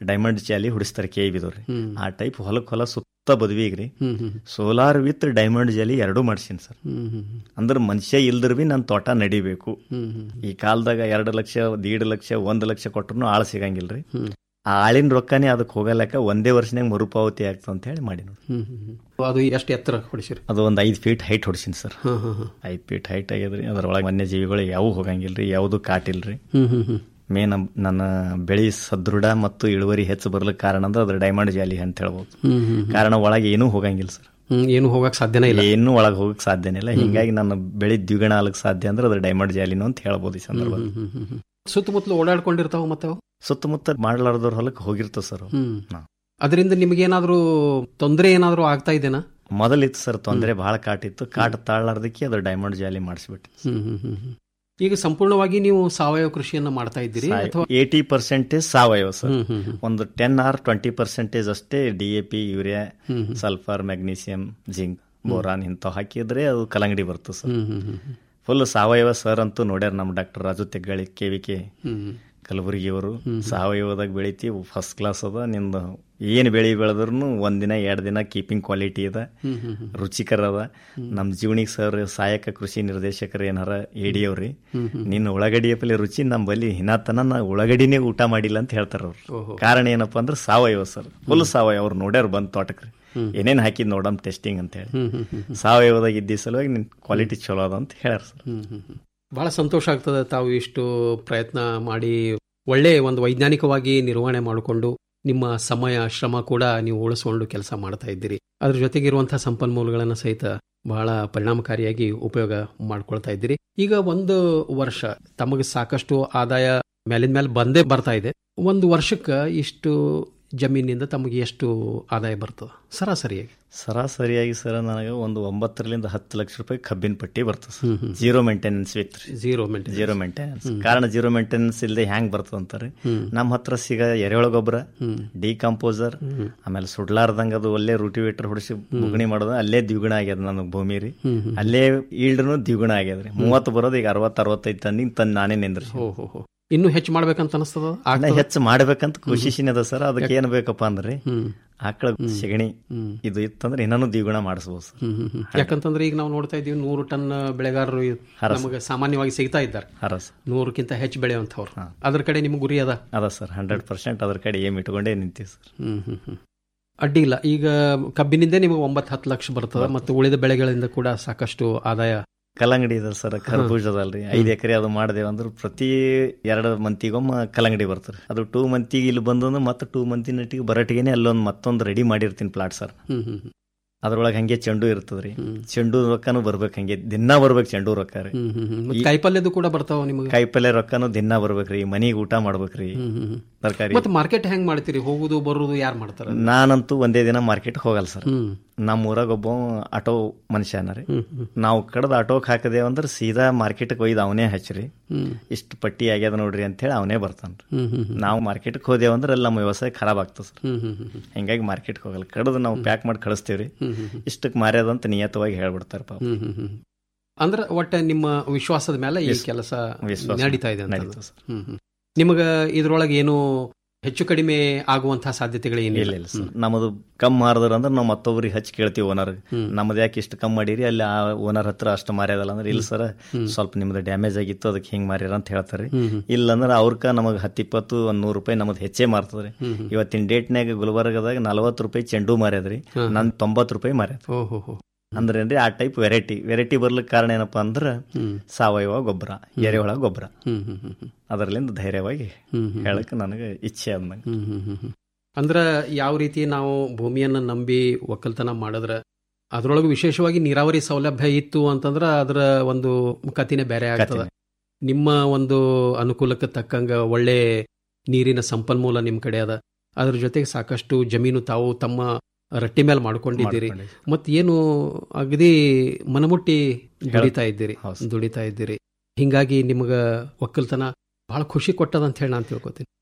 ಡೈಮಂಡ್ ಜಾಲಿ ಹುಡಿಸ್ತಾರೆ ಕೆ ಬಿದವ್ರಿ ಹ್ಮ್. ಆ ಟೈಪ್ ಹೊಲಕ್ ಹೊಲ ಸುತ್ತ ಬದ್ವಿಗ್ರಿ ಹ್ಮ್, ಹ್ಮ್. ಸೋಲಾರ್ ವಿತ್ ಡೈಮಂಡ್ ಜಾಲಿ ಎರಡೂ ಮಾಡ್ಸೀನಿ ಸರ್ ಹ್ಮ್, ಹ್ಮ್, ಹ್ಮ್. ಅಂದ್ರೆ ಮನುಷ್ಯ ಇಲ್ದ್ರ ಬಿ ನನ್ನ ತೋಟ ನಡಿಬೇಕು ಹ್ಮ್, ಹ್ಮ್. ಈ ಕಾಲದಾಗ ಎರಡು ಲಕ್ಷ ದೀಡ್ ಲಕ್ಷ ಒಂದ್ ಲಕ್ಷ ಕೊಟ್ರು ಆಳ್ ಸಿಗಂಗಿಲ್ರಿ ಹ್ಮ್. ಆ ಆಳಿನ ರೊಕ್ಕನೇ ಅದಕ್ಕೆ ಹೋಗಲಕ್ಕ ಒಂದೇ ವರ್ಷನಾಗ ಮರುಪಾವತಿ ಆಗ್ತದೆ ಅಂತ ಹೇಳಿ ಮಾಡಿ ನೋಡಿ ಹ್ಮ್, ಹ್ಮ್, ಹ್ಮ್. ಅದು ಎಷ್ಟು ಎತ್ತರ ಹೊಡಿಸಿರಿ ಅದು ಒಂದು ಐದು ಫೀಟ್ ಹೈಟ್ ಹೊಡ್ಸಿನಿ ಸರ್ ಹ್ಮ್, ಹ್ಮ್, ಹ್ಮ್. ಐದು ಫೀಟ್ ಹೈಟ್ ಆಗ್ಯದ್ರಿ ಅದ್ರೊಳಗೆ ವನ್ಯಜೀವಿಗಳು ಯಾವ ಹೋಗಂಗಿಲ್ರಿ ಯಾವುದು ಕಾಟಿಲ್ರಿ ಹ್ಮ್, ಹ್ಮ್, ಹ್ಮ್. ಮೇನ್ ನನ್ನ ಬೆಳಿ ಸದೃಢ ಮತ್ತು ಇಳುವರಿ ಹೆಚ್ಚು ಬರ್ಲಿಕ್ಕೆ ಕಾರಣ ಅಂದ್ರೆ ಅದು ಡೈಮಂಡ್ ಜಾಲಿ ಅಂತ ಹೇಳ್ಬೋದು ಹ್ಮ್, ಹ್ಮ್, ಹ್ಮ್. ಕಾರಣ ಒಳಗೆ ಏನೂ ಹೋಗಂಗಿಲ್ಲ ಸರ್ ಹ್ಮ್, ಏನು ಹೋಗಕ್ ಸಾಧ್ಯನೇ ಇಲ್ಲ ಏನು ಒಳಗೆ ಹೋಗಕ್ ಸಾಧ್ಯನೇ ಇಲ್ಲ ಹಿಂಗಾಗಿ ನನ್ನ ಬೆಳಿ ದ್ವಿಗುಣ ಆಗಕ್ ಸಾಧ್ಯ ಅಂದ್ರೆ ಅದು ಡೈಮಂಡ್ ಜಾಲಿನೂ ಅಂತ ಹೇಳ್ಬೋದು ಈ ಸಂದರ್ಭ ಹ್ಮ್, ಹ್ಮ್, ಹ್ಮ್, ಹ್ಮ್. ಸುತ್ತಮುತ್ತಲು ಓಡಾಡ್ಕೊಂಡಿರ್ತಾವ ಮತ್ತೆ ಅವು? ಸುತ್ತಮುತ್ತ ಮಾಡ್ಲಾರ್ದವ್ರ ಹೊಲಕ್ಕೆ ಹೋಗಿರ್ತದೆ ಸರ್ ಅವು. ಹ್ಮ್. ಹಾ. ಅದರಿಂದ ನಿಮಗೇನಾದ್ರೂ ತೊಂದರೆ ಏನಾದ್ರೂ ಆಗ್ತಾ ಇದೆನಾ ಮೊದಲಿತ್ತು ಸರ್ ತೊಂದರೆ ಬಹಳ ಕಾಟಿತ್ತು ಕಾಟ ತಾಳಾರ್ದಕ್ಕೆ ಅದು ಡೈಮಂಡ್ ಜಾಲಿ ಮಾಡಿಸ್ಬಿಟ್ಟು ಹ್ಮ್, ಹ್ಮ್, ಹ್ಮ್, ಹ್ಮ್. ಈಗ ಸಂಪೂರ್ಣವಾಗಿ ನೀವು ಸಾವಯವ ಕೃಷಿಯನ್ನ ಮಾಡ್ತಾ ಇದ್ದೀರಿ ಅಥವಾ ಏಟಿ ಪರ್ಸೆಂಟೇಜ್ ಸಾವಯವ ಸರ್ ಹ್ಮ್, ಹ್ಮ್, ಹ್ಮ್. ಒಂದು ಟೆನ್ ಆರ್ ಟ್ವೆಂಟಿ ಪರ್ಸೆಂಟೇಜ್ ಅಷ್ಟೇ ಡಿ ಎ ಪಿ ಯೂರಿಯಾ ಹ್ಮ್, ಹ್ಮ್. ಸಲ್ಫರ್ ಮೆಗ್ನೀಸಿಯಂ ಜಿಂಕ್ ಬೋರಾನ್ ಇಂಥವು ಹಾಕಿದ್ರೆ ಅದು ಕಲಂಗಡಿ ಬರ್ತದೆ ಸರ್ ಹ್ಮ್, ಹ್ಮ್, ಹ್ಮ್, ಹ್ಮ್. ಫುಲ್ ಸಾವಯವ ಸರ್ ಅಂತೂ ನೋಡ್ಯಾರ ನಮ್ಮ doctor Raju Teggali K V K ಹ್ಮ್, ಹ್ಮ್. ಕಲಬುರಗಿಯವರು ಸಾವಯವದಾಗ ಬೆಳಿತೀವಿ ಫಸ್ಟ್ ಕ್ಲಾಸ್ ಅದ ನಿಂದು ಏನು ಬೆಳಿ ಬೆಳೆದ್ರು ಒಂದಿನ ಎರಡು ದಿನ ಕೀಪಿಂಗ್ ಕ್ವಾಲಿಟಿ ಅದ ಹ್ಮ್, ಹ್ಮ್, ಹ್ಮ್. ರುಚಿಕರ ಅದ ನಮ್ಮ ಜೀವನಿಗೆ ಸರ್ ಸಹಾಯಕ ಕೃಷಿ ನಿರ್ದೇಶಕರು ಏನಾರ ಏಡಿಯವ್ರಿ ಹ್ಮ್, ಹ್ಮ್. ನಿನ್ನ ಉಳ್ಳಾಗಡ್ಡಿಯ ಪಲ್ಲೆ ರುಚಿ ನಮ್ಮ ಬಲ್ಲಿ ಹಿನಾತನ ನಾ ಉಳ್ಳಾಗಡ್ಡಿನೇ ಊಟ ಮಾಡಿಲ್ಲ ಅಂತ ಹೇಳ್ತಾರ ಅವ್ರು ಓಹೋ. ಕಾರಣ ಏನಪ್ಪಾ ಅಂದ್ರೆ ಸಾವಯವ ಸರ್ ಫುಲ್ ಸಾವಯವ ಅವ್ರು ನೋಡ್ಯಾರ ಬಂದ್ ತೋಟಕ್ರಿ ಹ್ಮ್. ಏನೇನ್ ಹಾಕಿದ್ ನೋಡಮ್ ಟೆಸ್ಟಿಂಗ್ ಅಂತ ಹೇಳಿ ಹ್ಮ್, ಹ್ಮ್, ಹ್ಮ್, ಹ್ಮ್. ಸಾವಯವದಾಗ ಇದ್ದಿ ಸಲುವಾಗಿ ನಿನ್ ಕ್ವಾಲಿಟಿ ಚಲೋ ಅದ ಅಂತ ಹೇಳ್ಯಾರ ಸರ್ ಹ್ಮ್, ಹ್ಮ್, ಹ್ಮ್. ಬಹಳ ಸಂತೋಷ ಆಗ್ತದೆ ತಾವು ಇಷ್ಟು ಪ್ರಯತ್ನ ಮಾಡಿ ಒಳ್ಳೆ ಒಂದು ವೈಜ್ಞಾನಿಕವಾಗಿ ನಿರ್ವಹಣೆ ಮಾಡಿಕೊಂಡು ನಿಮ್ಮ ಸಮಯ ಶ್ರಮ ಕೂಡ ನೀವು ಉಳಿಸ್ಕೊಂಡು ಕೆಲಸ ಮಾಡ್ತಾ ಇದ್ದೀರಿ ಅದ್ರ ಜೊತೆಗಿರುವಂತಹ ಸಂಪನ್ಮೂಲಗಳನ್ನು ಸಹಿತ ಬಹಳ ಪರಿಣಾಮಕಾರಿಯಾಗಿ ಉಪಯೋಗ ಮಾಡ್ಕೊಳ್ತಾ ಇದ್ದೀರಿ ಈಗ ಒಂದು ವರ್ಷ ತಮಗೆ ಸಾಕಷ್ಟು ಆದಾಯ ಮೇಲಿನ ಮೇಲೆ ಬಂದೇ ಬರ್ತಾ ಇದೆ ಒಂದು ವರ್ಷಕ್ಕೆ ಇಷ್ಟು ಜಮೀನಿಂದ ತಮಗೆ ಎಷ್ಟು ಆದಾಯ ಬರ್ತದೆ ಸರಾಸರಿಯಾಗಿ ಸರಾಸರಿಯಾಗಿ ಸರ್ ನನಗೆ ಒಂದು ಒಂಬತ್ತರಿಂದ ಹತ್ತು ಲಕ್ಷ ರೂಪಾಯಿ ಕಬ್ಬಿನ ಪಟ್ಟಿ ಬರ್ತದೆ sir zero maintenance with zero maintenance zero maintenance ಹ್ಮ್. ಕಾರಣ ಜೀರೋ ಮೇಂಟೆನೆನ್ಸ್ ಇಲ್ಲದೆ ಹ್ಯಾಂಗ್ ಬರ್ತದೆ ಅಂತಾರೆ ಹ್ಮ್. ನಮ್ಮ ಹತ್ರ ಸಿಗ ಎರೆಹುಳ ಗೊಬ್ಬರ ಹ್ಮ್. ಡಿಕಂಪೋಸರ್ ಹ್ಮ್. ಆಮೇಲೆ ಸುಡ್ಲಾರ್ದಂಗ ಅದು ಒಳ್ಳೆ ರೂಟಿವೇಟರ್ ಹೊಡಿಸಿ ಬುಗಣಿ ಮಾಡೋದು ಅಲ್ಲೇ ದ್ವಿಗುಣ ಆಗ್ಯದ ನನಗೆ ಭೂಮಿ ರೀ ಹ್ಮ್, ಹ್ಮ್. ಅಲ್ಲೇ ಈಲ್ಡ್ನು ದ್ವಿಗುಣ ಆಗ್ಯದ್ರಿ ಮೂವತ್ತು ಬರೋದು ಈಗ ಅರವತ್ತು ಅರವತ್ತೈದು ತನ್ನಿಂಗ್ ತಂದು ನಾನೇ ನಿಂದ್ರಿ ಹೋ ಹೋ ಹೋ ಇನ್ನೂ ಹೆಚ್ಚು ಮಾಡ್ಬೇಕಂತ ಅನಿಸ್ತದ ಅಣ್ಣ ಹೆಚ್ಚು ಮಾಡ್ಬೇಕಂತ ಖುಷಿಸಿನ ಅದ ಸರ್ ಅದಕ್ಕೆ ಏನ್ ಬೇಕಪ್ಪ ಅಂದ್ರೆ ಹ್ಮ್. ಆಕಳ ಸೆಗಣಿ ಹ್ಮ್. ಇದು ಇತ್ತಂದ್ರೆ ಇನ್ನೂ ದ್ವಿಗುಣ ಮಾಡಿಸ್ಬೋದು ಸರ್ ಹ್ಮ್, ಹ್ಮ್, ಹ್ಮ್. ಯಾಕಂತಂದ್ರೆ ಈಗ ನಾವು ನೋಡ್ತಾ ಇದೀವಿ ನೂರು ಟನ್ ಬೆಳೆಗಾರರು ಹರಸ. ನಮಗೆ ಸಾಮಾನ್ಯವಾಗಿ ಸಿಗ್ತಾ ಇದ್ದಾರೆ ಹರಸ ನೂರಕ್ಕಿಂತ ಹೆಚ್ಚು ಬೆಳೆಯುವಂಥವ್ರು ಅದ್ರ ಕಡೆ ನಿಮ್ಗೆ ಗುರಿ ಅದ ಅದ ಸರ್ ಹಂಡ್ರೆಡ್ ಪರ್ಸೆಂಟ್ ಅದ್ರ ಕಡೆ ಏಮ್ ಇಟ್ಕೊಂಡೇ ನಿಂತೀವಿ ಸರ್ ಹ್ಮ್ ಹ್ಮ್ ಹ್ಮ್ ಅಡ್ಡಿ ಇಲ್ಲ ಈಗ ಕಬ್ಬಿನಿಂದ ನಿಮಗೆ ಒಂಬತ್ತು ಹತ್ತು ಲಕ್ಷ ಬರ್ತದೆ ಮತ್ತು ಉಳಿದ ಬೆಳೆಗಳಿಂದ ಕೂಡ ಸಾಕಷ್ಟು ಆದಾಯ ಕಲ್ಲಂಗಡಿ ಇದೆ ಸರ್ ಖರ್ಬೂಜ್ ಅದಲ್ರಿ ಐದ್ ಎಕರೆ ಅದು ಮಾಡಿದೇವ ಅಂದ್ರೆ ಪ್ರತಿ ಎರಡು ಮಂತಿಗೊಮ್ಮ ಕಲ್ಲಂಗಡಿ ಬರ್ತದೆ ಅದು ಟೂ ಮಂತಿಗೆ ಇಲ್ಲಿ ಬಂದು ಮತ್ತೆ ಟೂ ಮಂತಿನಟ್ಟಿಗೆ ಬರಟಿಗೆನೆ ಅಲ್ಲೊಂದು ಮತ್ತೊಂದು ರೆಡಿ ಮಾಡಿರ್ತೀನಿ ಪ್ಲಾಟ್ ಸರ್ ಹ್ಮ್ ಹ್ಮ್ ಹ್ಮ್. ಅದ್ರೊಳಗೆ ಹಂಗೆ ಚೆಂಡು ಇರ್ತದ್ರಿ ಚೆಂಡು ರೊಕ್ಕನು ಬರ್ಬೇಕು ಹಂಗೆ ದಿನಾ ಬರ್ಬೇಕು ಚೆಂಡು ರೊಕ್ಕ ರೀ ಹ್ಮ್ ಹ್ಮ್ ಹ್ಮ್. ಮತ್ತೆ ಕಾಯಿಪಲ್ಯದು ಕೂಡ ಬರ್ತಾವ ನಿಮಗೆ ಕಾಯಿಪಲ್ಯ ರೊಕ್ಕನು ದಿನಾ ಬರ್ಬೇಕ್ರಿ ಮನಿಗೆ ಊಟ ಮಾಡ್ಬೇಕ್ರಿ ಹ್ಮ್ ಹ್ಮ್ ಹ್ಮ್. ತರಕಾರಿ ಮತ್ತೆ ಮಾರ್ಕೆಟ್ ಹೆಂಗ್ ಮಾಡ್ತೀರಿ ಹೋಗುದು ಬರುದು ಯಾರು ಮಾಡ್ತಾರ ನಾನಂತೂ ಒಂದೇ ದಿನ ಮಾರ್ಕೆಟ್ ಹೋಗಲ್ಲ ಸರ್ ಹ್ಮ್. ನಮ್ಮ ಊರಾಗ ಒಬ್ಬ ಆಟೋ ಮನುಷ್ಯನ ರೀ ಹ್ಮ್, ಹ್ಮ್. ನಾವು ಕಡ್ದು ಆಟೋಕ್ ಹಾಕದೇವ ಅಂದ್ರೆ ಸೀದಾ ಮಾರ್ಕೆಟ್ಗೆ ಒಯ್ದು ಅವನೇ ಹಚ್ಚ್ರಿ ಹ್ಮ್. ಇಷ್ಟು ಪಟ್ಟಿ ಆಗ್ಯದ ನೋಡ್ರಿ ಅಂತ ಹೇಳಿ ಅವನೇ ಬರ್ತಾನ್ರಿ ಹ್ಮ್ ಹ್ಮ್ ಹ್ಮ್. ನಾವು ಮಾರ್ಕೆಟ್ಗೆ ಹೋದೇವ ಅಂದ್ರೆ ಅಲ್ಲಿ ನಮ್ಮ ವ್ಯವಸಾಯ ಖರಾಬ್ ಆಗ್ತದೆ ಸರ್ ಹ್ಮ್ ಹ್ಮ್ ಹ್ಮ್ ಹ್ಮ್. ಹಿಂಗಾಗಿ ಮಾರ್ಕೆಟ್ಗೆ ಹೋಗಲ್ಲ ಕಡ್ದು ನಾವು ಪ್ಯಾಕ್ ಮಾಡಿ ಕಳಿಸ್ತೀವ್ರಿ ಹ್ಮ್ ಹ್ಮ್ ಹ್ಮ್. ಇಷ್ಟಕ್ಕೆ ಮಾರ್ಯಾದಂತ ನಿಯತವಾಗಿ ಹೇಳ್ಬಿಡ್ತಾರೆ ಪಾಪ ಹ್ಮ್ ಹ್ಮ್ ಹ್ಮ್. ಅಂದ್ರ ಒಟ್ಟ ನಿಮ್ಮ ವಿಶ್ವಾಸದ ಮೇಲೆ ಈ ವಿಶ್ವ- ಕೆಲಸ ವಿಶ್ವಾಸ ನಡೀತಾ ಇದೆ ಅಂತ ನಡೀತದೆ ಸರ್. ಹ್ಮ್ ಹ್ಮ್. ನಿಮಗ ಇದ್ರೊಳಗೆ ಏನು ಹೆಚ್ಚು ಕಡಿಮೆ ಆಗುವಂತಹ ಸಾಧ್ಯತೆಗಳು ಇಲ್ಲ ಏನಿಲ್ಲ ಇಲ್ಲ ಸರ್ ನಮ್ಮದು ಕಮ್ ಮಾರದ್ರ ಅಂದ್ರೆ ನಾವು ಮತ್ತೊಬ್ರಿಗೆ ಹಚ್ಚಿ ಕೇಳ್ತೀವಿ ಓನರ್ ನಮ್ದು ಯಾಕೆ ಇಷ್ಟು ಕಮ್ ಮಾಡಿರಿ ಅಲ್ಲಿ ಆ ಓನರ್ ಹತ್ರ ಅಷ್ಟು ಮಾರ್ಯಾದಲ್ಲ ಅಂದ್ರೆ ಇಲ್ಲ ಸರ್ ಸ್ವಲ್ಪ ನಿಮ್ದು ಡ್ಯಾಮೇಜ್ ಆಗಿತ್ತು ಅದಕ್ಕೆ ಹಿಂಗ್ ಮಾರ್ಯಾರ ಅಂತ ಹೇಳ್ತಾರೆ ಹ್ಮ್ ಹ್ಮ್. ಇಲ್ಲ ಅಂದ್ರೆ ಅವ್ರಕ ನಮಗೆ ಹತ್ತು ಇಪ್ಪತ್ತು ಒಂದ್ ನೂರು ರೂಪಾಯಿ ನಮ್ದು ಹೆಚ್ಚೇ ಮಾರ್ತದ್ರಿ ಹ್ಮ್ ಹ್ಮ್. ಇವತ್ತಿನ ಡೇಟ್ನಾಗ ಗುಲ್ಬರ್ಗದಾಗ ನಲವತ್ತು ರೂಪಾಯಿ ಚೆಂಡು ಮಾರ್ಯಾದ್ರಿ ಹ್ಮ್. ನನ್ ತೊಂಬತ್ತು ರೂಪಾಯಿ ಮಾರ್ಯಾದ ಓಹೋ ಹೋ ಅಂದ್ರೆ ಏನ್ರಿ ಆ ಟೈಪ್ ವೆರೈಟಿ ವೆರೈಟಿ ಬರ್ಲಿಕ್ಕೆ ಕಾರಣ ಏನಪ್ಪಾ ಅಂದ್ರೆ ಹ್ಮ್. ಸಾವಯವ ಗೊಬ್ಬರ ಎರೆಹುಳ ಗೊಬ್ಬರ ಹ್ಮ್ ಹ್ಮ್ ಹ್ಮ್ ಹ್ಮ್. ಅದರಲ್ಲಿಂದ ಧೈರ್ಯವಾಗಿ ಹ್ಮ್ ಹ್ಮ್. ಹೇಳಕ್ ನನಗೆ ಇಚ್ಛೆ ಅಂದಂಗೆ ಹ್ಮ್ ಹ್ಮ್ ಹ್ಮ್ ಹ್ಮ್. ಅಂದ್ರ ಯಾವ ರೀತಿ ನಾವು ಭೂಮಿಯನ್ನ ನಂಬಿ ಒಕ್ಕಲ್ತನ ಮಾಡಿದ್ರ ಅದ್ರೊಳಗೆ ವಿಶೇಷವಾಗಿ ನೀರಾವರಿ ಸೌಲಭ್ಯ ಇತ್ತು ಅಂತಂದ್ರ ಅದರ ಒಂದು ಕತಿನೇ ಬೇರೆ ಆಗ್ತದೆ ನಿಮ್ಮ ಒಂದು ಅನುಕೂಲಕ್ಕೆ ತಕ್ಕಂಗ ಒಳ್ಳೆ ನೀರಿನ ಸಂಪನ್ಮೂಲ ನಿಮ್ ಕಡೆ ಅದ ಅದ್ರ ಜೊತೆಗೆ ಸಾಕಷ್ಟು ಜಮೀನು ತಾವು ತಮ್ಮ ರಟ್ಟಿ ಮೇಲೆ ಮಾಡ್ಕೊಂಡಿದ್ದೀರಿ ಮಾಡ್ಕೊಂಡಿದ್ದೀವಿ. ಮತ್ ಏನು ಅಗದಿ ಮನಮುಟ್ಟಿ ದುಡಿತಾ ಇದ್ದೀರಿ ಹೌದು. ದುಡಿತಾ ಇದ್ದೀರಿ ಹಿಂಗಾಗಿ ನಿಮ್ಗ ಒಕ್ಕಲ್ತನ ಬಹಳ ಖುಷಿ ಕೊಟ್ಟದ ಅಂತ ಹೇಳಿ ನಾನು ತಿಳ್ಕೊತೀನಿ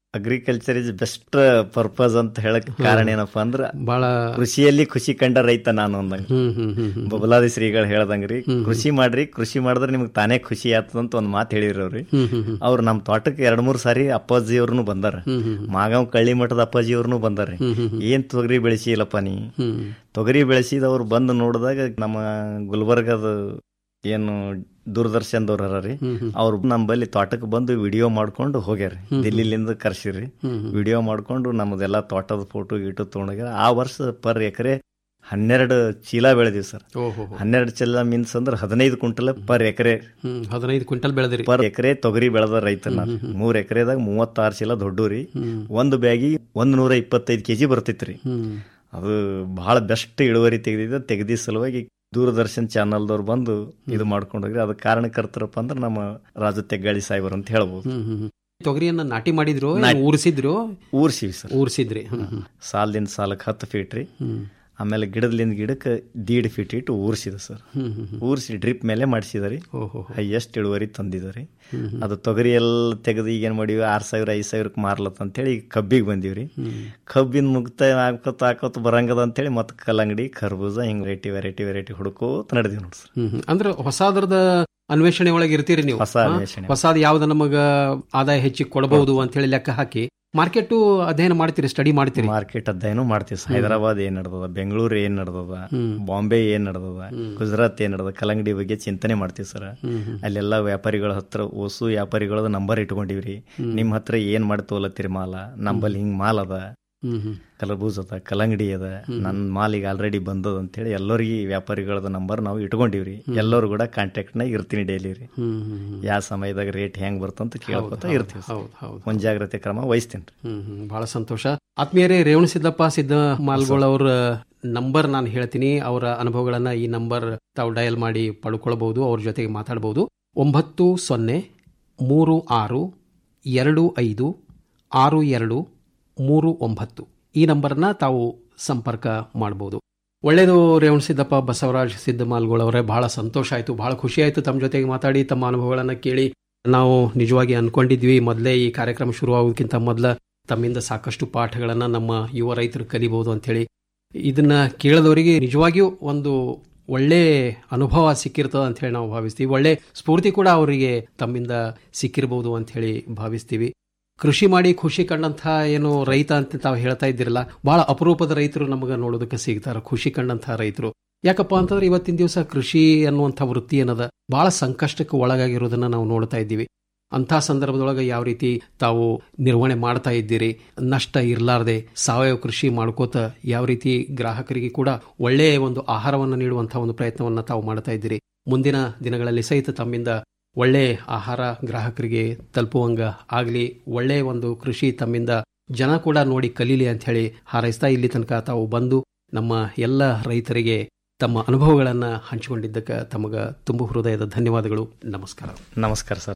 ಅಗ್ರಿಕಲ್ಚರ್ ಇಸ್ ಬೆಸ್ಟ್ ಪರ್ಪಸ್ ಅಂತ ಹೇಳಕ್ ಕಾರಣ ಏನಪ್ಪಾ ಅಂದ್ರ ಬಹಳ ಕೃಷಿಯಲ್ಲಿ ಖುಷಿ ಕಂಡ ರೈತ ನಾನು ಅಂದಂಗ ಹ್ಮ್ ಹ್ಮ್ ಹ್ಮ್ ಹ್ಮ್ ಬಬಲಾದಿ ಶ್ರೀಗಳು ಹೇಳ್ದಂಗ್ರಿ ಕೃಷಿ ಮಾಡ್ರಿ ಕೃಷಿ ಮಾಡಿದ್ರೆ ನಿಮ್ಗೆ ತಾನೇ ಖುಷಿ ಆಗ್ತದಂತ ಒಂದ್ ಮಾತು ಹೇಳಿರವ್ರಿ ಹ್ಮ್ ಹ್ಮ್ ಹ್ಮ್ ಅವ್ರು ನಮ್ ತೋಟಕ್ಕೆ ಎರಡ್ ಮೂರ್ ಸಾರಿ ಅಪ್ಪಾಜಿ ಅವ್ರನ್ನು ಬಂದಾರ ಹ್ಮ್ ಹ್ಮ್ ಮಾಗಾವ್ ಕಳ್ಳಿ ಮಠದ ಅಪ್ಪಾಜಿ ಅವ್ರನ್ನು ಬಂದಾರ ಹ್ಮ್ ಹ್ಮ್ ಹ್ಮ್. ಏನ್ ತೊಗರಿ ಬೆಳೆಸಿಲ್ಲಪ್ಪ ನೀ ಹ್ಮ್ ತೊಗರಿ ಬೆಳೆಸಿದವ್ರು ಬಂದು ನೋಡಿದಾಗ ನಮ್ಮ ಗುಲ್ಬರ್ಗದ ಏನು ದೂರದರ್ಶನದವ್ರ ಹರರಿ ಹ್ಮ್ ಹ್ಮ್. ಅವ್ರು ನಮ್ಮಲ್ಲಿ ತೋಟಕ್ಕೆ ಬಂದು ವಿಡಿಯೋ ಮಾಡ್ಕೊಂಡು ಹೋಗ್ಯಾರ ಹ್ಮ್. ದಿಲ್ಲಿಲಿಂದ ಕರ್ಸಿರಿ ಹ್ಮ್ ಹ್ಮ್. ವಿಡಿಯೋ ಮಾಡ್ಕೊಂಡು ನಮ್ಮದೆಲ್ಲ ತೋಟದ ಫೋಟೋ ಗೀಟೋ ತೊಗೊಂಡೋಗ್ಯಾರ ಆ ವರ್ಷ ಪರ್ ಎಕರೆ ಹನ್ನೆರಡು ಚೀಲ ಬೆಳೆದಿವಿ ಸರ್ ಓಹೋ ಹನ್ನೆರಡು ಚೀಲ ಮೀನ್ಸ್ ಅಂದ್ರೆ ಹದಿನೈದು ಕ್ವಿಂಟಲ್ ಪರ್ ಎಕರೆ ಹ್ಮ್ ಹದಿನೈದು ಕ್ವಿಂಟಲ್ ಬೆಳೆದಿರಿ ಪರ್ ಎಕರೆ ತೊಗರಿ ಬೆಳೆದ ರೈತ ನಾನು ಮೂರ್ ಎಕರೆದಾಗ ಮೂವತ್ತಾರು ಚೀಲ ದೊಡ್ಡೂರಿ ಒಂದು ಬ್ಯಾಗಿ ಒಂದ್ ನೂರ ಇಪ್ಪತ್ತೈದು ಕೆಜಿ ಬರ್ತಿತ್ರಿ ಹ್ಮ್ ಅದು ಬಹಳ ಬೆಸ್ಟ್ ಇಳುವರಿ ತೆಗೆದಿದ್ದ ತೆಗೆದಿ ಸಲುವಾಗಿ ದೂರದರ್ಶನ್ ಚಾನಲ್ದವ್ರು ಬಂದು ಇದು ಮಾಡ್ಕೊಂಡು ಹೋಗ್ರಿ ಅದಕ್ಕೆ ಕಾರಣಕರ್ತರಪ್ಪ ಅಂದ್ರೆ ನಮ್ಮ ರಾಜು ತೆಗ್ಗಾಳಿ ಸಾಹೇಬರು ಅಂತ ಹೇಳ್ಬೋದು ಹ್ಮ್ ಹ್ಮ್ ಹ್ಮ್. ತೊಗರಿಯನ್ನ ನಾಟಿ ಮಾಡಿದ್ರು ನಾಟಿ. ಊರಿಸಿದ್ರು ಊರ್ಸಿವಿ ಸರ್ ಊರಿಸಿದ್ರಿ ಹ್ಮ್ ಹ್ಮ್ ಸಾಲದಿಂದ ಸಾಲಕ್ಕೆ ಹತ್ತು ಫೀಟ್ ರೀ ಹ್ಮ್. ಆಮೇಲೆ ಗಿಡದಲಿಂದ ಗಿಡಕ್ಕೆ ದೀಡ್ ಫೀಟ್ ಇಟ್ಟು ಊರ್ಸಿದ ಸರ್ ಹ್ಮ್ ಹ್ಮ್ ಹ್ಮ್. ಊರ್ಸಿ ಡ್ರಿಪ್ ಮೇಲೆ ಮಾಡಿಸಿದರಿ ಓಹೋ ಹೈಯೆಸ್ಟ್ ಇಳುವರಿ ತಂದಿದರಿ ಹ್ಮ್ ಹ್ಮ್. ಅದು ತೊಗರಿ ಎಲ್ಲ ತೆಗೆದು ಈಗ ಏನ್ ಮಾಡಿವಿ ಆರ್ ಸಾವಿರ ಐದ್ ಸಾವಿರಕ್ಕೆ ಮಾರ್ಲತ್ತ ಅಂತೇಳಿ ಈಗ ಕಬ್ಬಿಗೆ ಬಂದೀವ್ರಿ ಹ್ಮ್. ಕಬ್ಬಿನ ಮುಕ್ತಾಯ ಹಾಕೋತ ಹಾಕೋತ ಬರಂಗದ ಅಂತೇಳಿ ಮತ್ತೆ ಕಲ್ಲಂಗಡಿ ಖರ್ಬೂಜ ಹಿಂಗ್ ವೆರೈಟಿ ವೆರೈಟಿ ವೆರೈಟಿ ಹುಡುಕೋತ ನಡೆದೀವಿ ನೋಡಿ ಸರ್ ಹ್ಮ್ ಹ್ಮ್. ಅಂದ್ರೆ ಹೊಸಾದ್ರದ ಅನ್ವೇಷಣೆ ಒಳಗೆ ಇರ್ತೀರಿ ನೀವು ಹೊಸ ಹಾ? ಅನ್ವೇಷಣೆ. ಹೊಸಾದ್ ಯಾವ್ದು ನಮಗ ಆದಾಯ ಹೆಚ್ಚಿಗೆ ಕೊಡಬಹುದು ಅಂತ ಹೇಳಿ ಲೆಕ್ಕ ಹಾಕಿ ಮಾರ್ಕೆಟ್ ಅಧ್ಯಯನ ಮಾಡ್ತೀರಿ ಸ್ಟಡಿ ಮಾಡ್ತೀರಿ ಮಾರ್ಕೆಟ್ ಅಧ್ಯಯನ ಮಾಡ್ತೀವಿ ಸರ್. ಹೈದರಾಬಾದ್ ಏನ್ ನಡೆದದ ಬೆಂಗಳೂರು ಏನ್ ನಡೆದದ ಹ್ಮ್. ಬಾಂಬೆ ಏನ್ ನಡೆದದ ಗುಜರಾತ್ ಏನ್ ನಡೆದ ಕಲ್ಲಂಗಡಿ ಬಗ್ಗೆ ಚಿಂತನೆ ಮಾಡ್ತೀವಿ ಸರ್ ಹ್ಮ್ ಹ್ಮ್. ಅಲ್ಲೆಲ್ಲ ವ್ಯಾಪಾರಿಗಳ ಹತ್ರ ಓಸು ವ್ಯಾಪಾರಿಗಳದ ನಂಬರ್ ಇಟ್ಕೊಂಡಿವ್ರಿ ಹ್ಮ್. ನಿಮ್ ಹತ್ರ ಏನ್ ಮಾಡಿ ತೋಲತ್ತೀರಿ ಮಾಲ ನಂಬಲ್ಲಿ ಹಿಂಗ್ ಮಾಲ್ ಅದ ಹ್ಮ್ ಹ್ಮ್. ಕಲಬೂಜ್ ಅದ ಕಲ್ಲಂಗಡಿ ಅದ ನನ್ ಮಾಲಿಗೆ ಆಲ್ರೆಡಿ ಬಂದದ ಅಂತೇಳಿ ಎಲ್ಲರಿಗೆ ವ್ಯಾಪಾರಿಗಳದ ನಂಬರ್ ನಾವು ಇಟ್ಕೊಂಡಿವ್ರಿ ಎಲ್ಲರೂ ಕೂಡ ಕಾಂಟ್ಯಾಕ್ಟ್ ನಾಗ ಇರ್ತೀನಿ ಡೈಲಿ ರೀ ಹ್ಮ್ ಹ್ಮ್ ಹ್ಮ್. ಯಾವ ಸಮಯದಾಗ ರೇಟ್ ಹೆಂಗ್ ಬರ್ತಂತ ಕೇಳ್ಕೊತ ಹೌದು, ಇರ್ತೀವಿ ಸರ್. ಹೌದು, ಹೌದು. ಮುಂಜಾಗ್ರತೆ ಕ್ರಮ ವಹಿಸ್ತೀನಿ ಹ್ಮ್ ಹ್ಮ್. ಬಹಳ ಸಂತೋಷ ಆತ್ಮೀಯರೇ ರೇವಣ ಸಿದ್ದಪ್ಪ ಸಿದ್ದ ಮಾಲ್ಗೋಳ್ ಅವ್ರ ನಂಬರ್ ನಾನು ಹೇಳ್ತೀನಿ ಅವರ ಅನುಭವಗಳನ್ನ ಈ ನಂಬರ್ ತಾವು ಡಯಲ್ ಮಾಡಿ ಪಡ್ಕೊಳ್ಬಹುದು ಅವ್ರ ಜೊತೆಗೆ ಮಾತಾಡಬಹುದು ಒಂಬತ್ತು ಸೊನ್ನೆ ಮೂರು ಆರು ಎರಡು ಐದು ಆರು ಎರಡು ಮೂರು ಒಂಬತ್ತು ಈ ನಂಬರ್ನ ತಾವು ಸಂಪರ್ಕ ಮಾಡಬಹುದು ಒಳ್ಳೆಯದು ರೇವಣ ಸಿದ್ದಪ್ಪ ಬಸವರಾಜ್ ಸಿದ್ದಮಾಲ್ಗೋಳ್ ಅವರೇ ಬಹಳ ಸಂತೋಷ ಆಯಿತು ಬಹಳ ಖುಷಿ ಆಯಿತು ತಮ್ಮ ಜೊತೆಗೆ ಮಾತಾಡಿ ತಮ್ಮ ಅನುಭವಗಳನ್ನು ಕೇಳಿ ನಾವು ನಿಜವಾಗಿ ಅನ್ಕೊಂಡಿದ್ವಿ ಮೊದಲೇ ಈ ಕಾರ್ಯಕ್ರಮ ಶುರುವಾಗೋದಕ್ಕಿಂತ ಮೊದಲ ತಮ್ಮಿಂದ ಸಾಕಷ್ಟು ಪಾಠಗಳನ್ನು ನಮ್ಮ ಯುವ ರೈತರು ಕಲಿಬಹುದು ಅಂತೇಳಿ ಇದನ್ನ ಕೇಳಿದವರಿಗೆ ನಿಜವಾಗಿಯೂ ಒಂದು ಒಳ್ಳೆ ಅನುಭವ ಸಿಕ್ಕಿರ್ತದೆ ಅಂತ ಹೇಳಿ ನಾವು ಭಾವಿಸ್ತೀವಿ ಒಳ್ಳೆ ಸ್ಫೂರ್ತಿ ಕೂಡ ಅವರಿಗೆ ತಮ್ಮಿಂದ ಸಿಕ್ಕಿರಬಹುದು ಅಂತ ಹೇಳಿ ಭಾವಿಸ್ತೀವಿ ಕೃಷಿ ಮಾಡಿ ಖುಷಿ ಕಂಡಂತಹ ಏನು ರೈತ ಅಂತ ತಾವು ಹೇಳ್ತಾ ಇದ್ದೀರಲ್ಲ ಬಹಳ ಅಪರೂಪದ ರೈತರು ನಮಗೆ ನೋಡೋದಕ್ಕೆ ಸಿಗ್ತಾರೆ ಖುಷಿ ಕಂಡಂತಹ ರೈತರು ಯಾಕಪ್ಪ ಅಂತಂದ್ರೆ ಇವತ್ತಿನ ದಿವಸ ಕೃಷಿ ಅನ್ನುವಂಥ ವೃತ್ತಿ ಏನದ ಬಹಳ ಸಂಕಷ್ಟಕ್ಕೆ ಒಳಗಾಗಿರೋದನ್ನ ನಾವು ನೋಡ್ತಾ ಇದ್ದೀವಿ ಅಂಥ ಸಂದರ್ಭದೊಳಗೆ ಯಾವ ರೀತಿ ತಾವು ನಿರ್ವಹಣೆ ಮಾಡ್ತಾ ಇದ್ದೀರಿ ನಷ್ಟ ಇರಲಾರ್ದೆ ಸಾವಯವ ಕೃಷಿ ಮಾಡ್ಕೋತ ಯಾವ ರೀತಿ ಗ್ರಾಹಕರಿಗೆ ಕೂಡ ಒಳ್ಳೆಯ ಒಂದು ಆಹಾರವನ್ನು ನೀಡುವಂತಹ ಒಂದು ಪ್ರಯತ್ನವನ್ನು ತಾವು ಮಾಡ್ತಾ ಇದ್ದೀರಿ ಮುಂದಿನ ದಿನಗಳಲ್ಲಿ ಸಹಿತ ತಮ್ಮಿಂದ ಒಳ್ಳೆ ಆಹಾರ ಗ್ರಾಹಕರಿಗೆ ತಲುಪುವಂಗ ಆಗಲಿ ಒಳ್ಳೆ ಒಂದು ಕೃಷಿ ತಮ್ಮಿಂದ ಜನ ಕೂಡ ನೋಡಿ ಕಲೀಲಿ ಅಂತ ಹೇಳಿ ಹಾರೈಸ್ತಾ ಇಲ್ಲಿ ತನಕ ತಾವು ಬಂದು ನಮ್ಮ ಎಲ್ಲ ರೈತರಿಗೆ ತಮ್ಮ ಅನುಭವಗಳನ್ನು ಹಂಚಿಕೊಂಡಿದ್ದಕ್ಕೆ ತಮಗ ತುಂಬು ಹೃದಯದ ಧನ್ಯವಾದಗಳು ನಮಸ್ಕಾರ ನಮಸ್ಕಾರ ಸರ್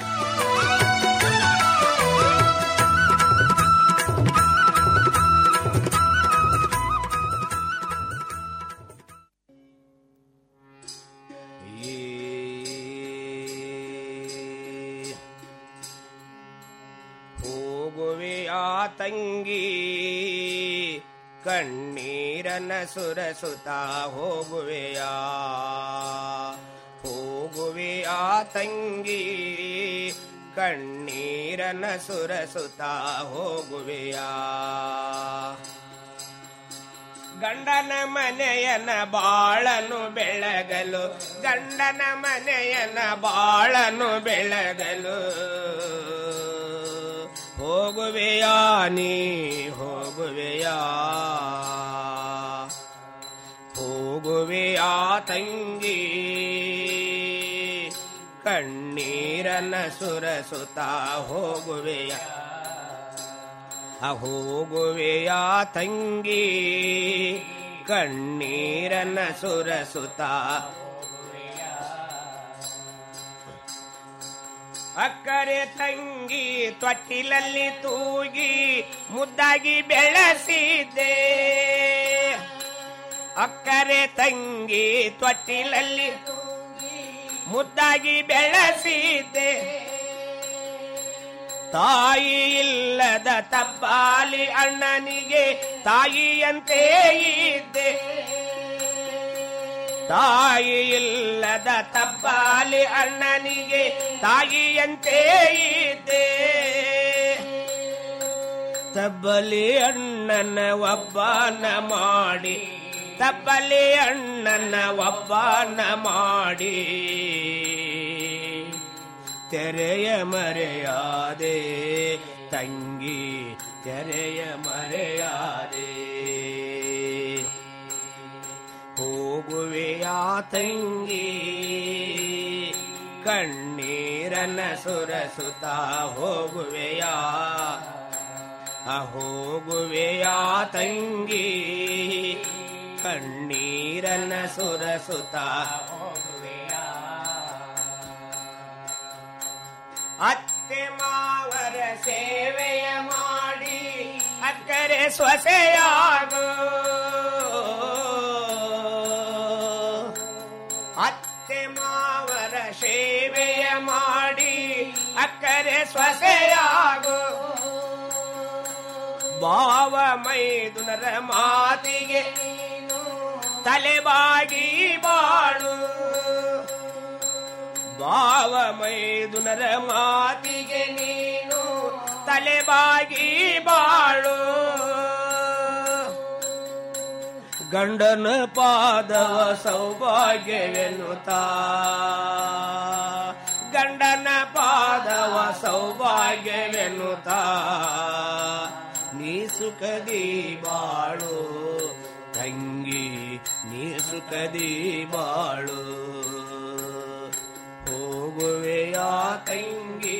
ಹೋಗುವೆಯ ತಂಗಿ ಕಣ್ಣೀರನ ಸುರಸುತ್ತ ಹೋಗುವೆಯ ಹೋಗುವೆಯ ತಂಗಿ ಕಣ್ಣೀರನ ಸುರಸುತ್ತ ಹೋಗುವೆಯ ಗಂಡನ ಮನೆಯನ ಬಾಳನು ಬೆಳಗಲು ಗಂಡನ ಮನೆಯನ ಬಾಳನು ಬೆಳಗಲು ಹೋಗುವೆಯಾ ನೀ ಹೋಗುವೆಯಾ ಹೋಗುವೆಯಾ ತಂಗಿ ಕಣ್ಣೀರನ ಸುರಸುತ್ತ ಹೋಗುವೆಯ ಹೋಗುವೆಯಾ ತಂಗಿ ಕಣ್ಣೀರನ ಸುರಸುತ್ತ ಅಕ್ಕರೆ ತಂಗಿ ತೊಟ್ಟಿಲಲ್ಲಿ ತೂಗಿ ಮುದ್ದಾಗಿ ಬೆಳೆಸಿದ್ದೆ ಅಕ್ಕರೆ ತಂಗಿ ತೊಟ್ಟಿಲಲ್ಲಿ ಮುದ್ದಾಗಿ ಬೆಳೆಸಿದ್ದೆ ತಾಯಿ ಇಲ್ಲದ ತಬ್ಬಾಲಿ ಅಣ್ಣನಿಗೆ ತಾಯಿಯಂತೆ ಇದ್ದೆ ತಾಯಿ ಇಲ್ಲದ ತಬ್ಬಾಲಿ ಅಣ್ಣನಿಗೆ ತಾಯಿಯಂತೆ ಇದ್ದೆ ತಬ್ಬಲಿ ಅಣ್ಣನ ಒಬ್ಬನ ಮಾಡಿ ತಬ್ಬಲಿ ಅಣ್ಣನ ಒಬ್ಬನ ಮಾಡಿ ತೆರೆಯ ಮರೆಯಾದೆ ತಂಗಿ ತೆರೆಯ ಮರೆಯಾದೆ ಹೋಗುವೆಯಾ ತಂಗಿ ಕಣ್ಣೀರನ್ನ ಸುರಸುತ್ತ ಹೋಗುವೆಯಾ ಆ ಹೋಗುವೆಯಾ ತಂಗಿ ಕಣ್ಣೀರನ್ನ ಸುರಸುತ್ತ ಹೋಗುವೆಯಾ ಅತ್ತೆ ಮಾವರ ಸೇವೆಯ ಮಾಡಿ ಅಕ್ಕರೆ ಸೊಸೆಯಾಗು ಅತ್ತೆ ಮಾವರ ಸೇವೆಯ ಮಾಡಿ ಅಕ್ಕರೆ ಸೊಸೆಯಾಗು ಭಾವ ಮೈದುನರ ಮಾತಿಗೆ ತಲೆಬಾಗಿ ಬಾಳು ಭಾವ ಮೈದುನರ ಮಾತಿಗೆ ನೀನು ತಲೆಬಾಗಿ ಬಾಳು ಗಂಡನ ಪಾದವ ಸೌಭಾಗ್ಯವೆನ್ನುತ್ತಾ ಗಂಡನ ಪಾದವ ಸೌಭಾಗ್ಯವೆನ್ನುತ್ತಾ ನೀ ಸುಖದಿ ಬಾಳು ತಂಗಿ ನೀ ಸುಖದಿ ಬಾಳು ಹೋಗುವೆಯಾ ತಂಗಿ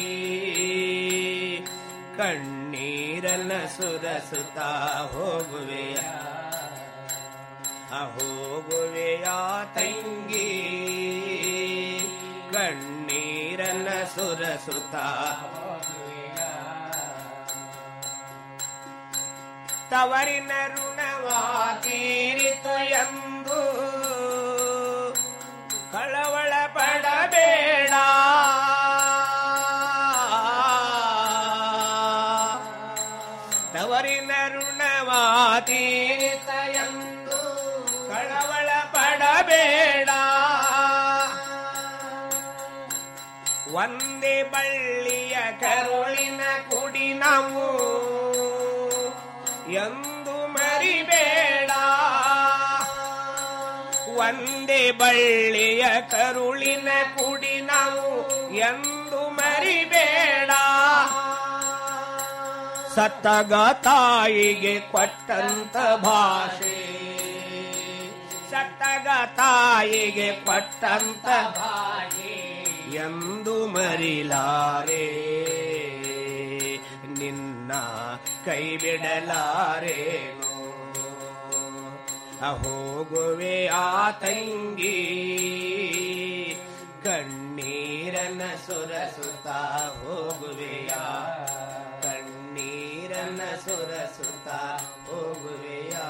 ಕಣ್ಣೀರನ್ನ ಸುರಸುತ್ತ ಹೋಗುವೆಯ ಹೋಗುವೆಯಾ ತಂಗಿ ಕಣ್ಣೀರನ್ನ ಸುರಸುತ್ತ ತವರಿನ ಋಣವಾ ತೀರಿತು ಎಂದು ಕಳವಳ ಪಡಬೇಡ ತವರಿನ ಋಣವಾ ತೀರಿತ ಎಂದು ಕಳವಳ ಪಡಬೇಡ ಒಂದೇ ಬಳ್ಳಿಯ ಕರುಳಿನ ಕುಡಿ ನಾವು ಎಂದು ಮರಿಬೇಡ ಒಂದೇ ಬಳ್ಳಿಯ ಕರುಳಿನ ಕುಡಿ ನಾವು ಎಂದು ಮರಿಬೇಡ ಸತ್ತಗ ತಾಯಿಗೆ ಕೊಟ್ಟಂತ ಭಾಷೆ ಸತ್ತಗ ತಾಯಿಗೆ ಕೊಟ್ಟಂತ ಭಾಷೆ ಎಂದು ಮರಿಲಾರೆ ನಿನ್ನ ಕೈ ಬಿಡಲಾರೇನು ಹೋಗುವೆ ಆ ತಂಗಿ ಕಣ್ಣೀರನ್ನ ಸುರಸುತ್ತ ಹೋಗುವೆಯಾ ಕಣ್ಣೀರನ್ನ ಸುರಸುತ್ತ ಹೋಗುವೆಯಾ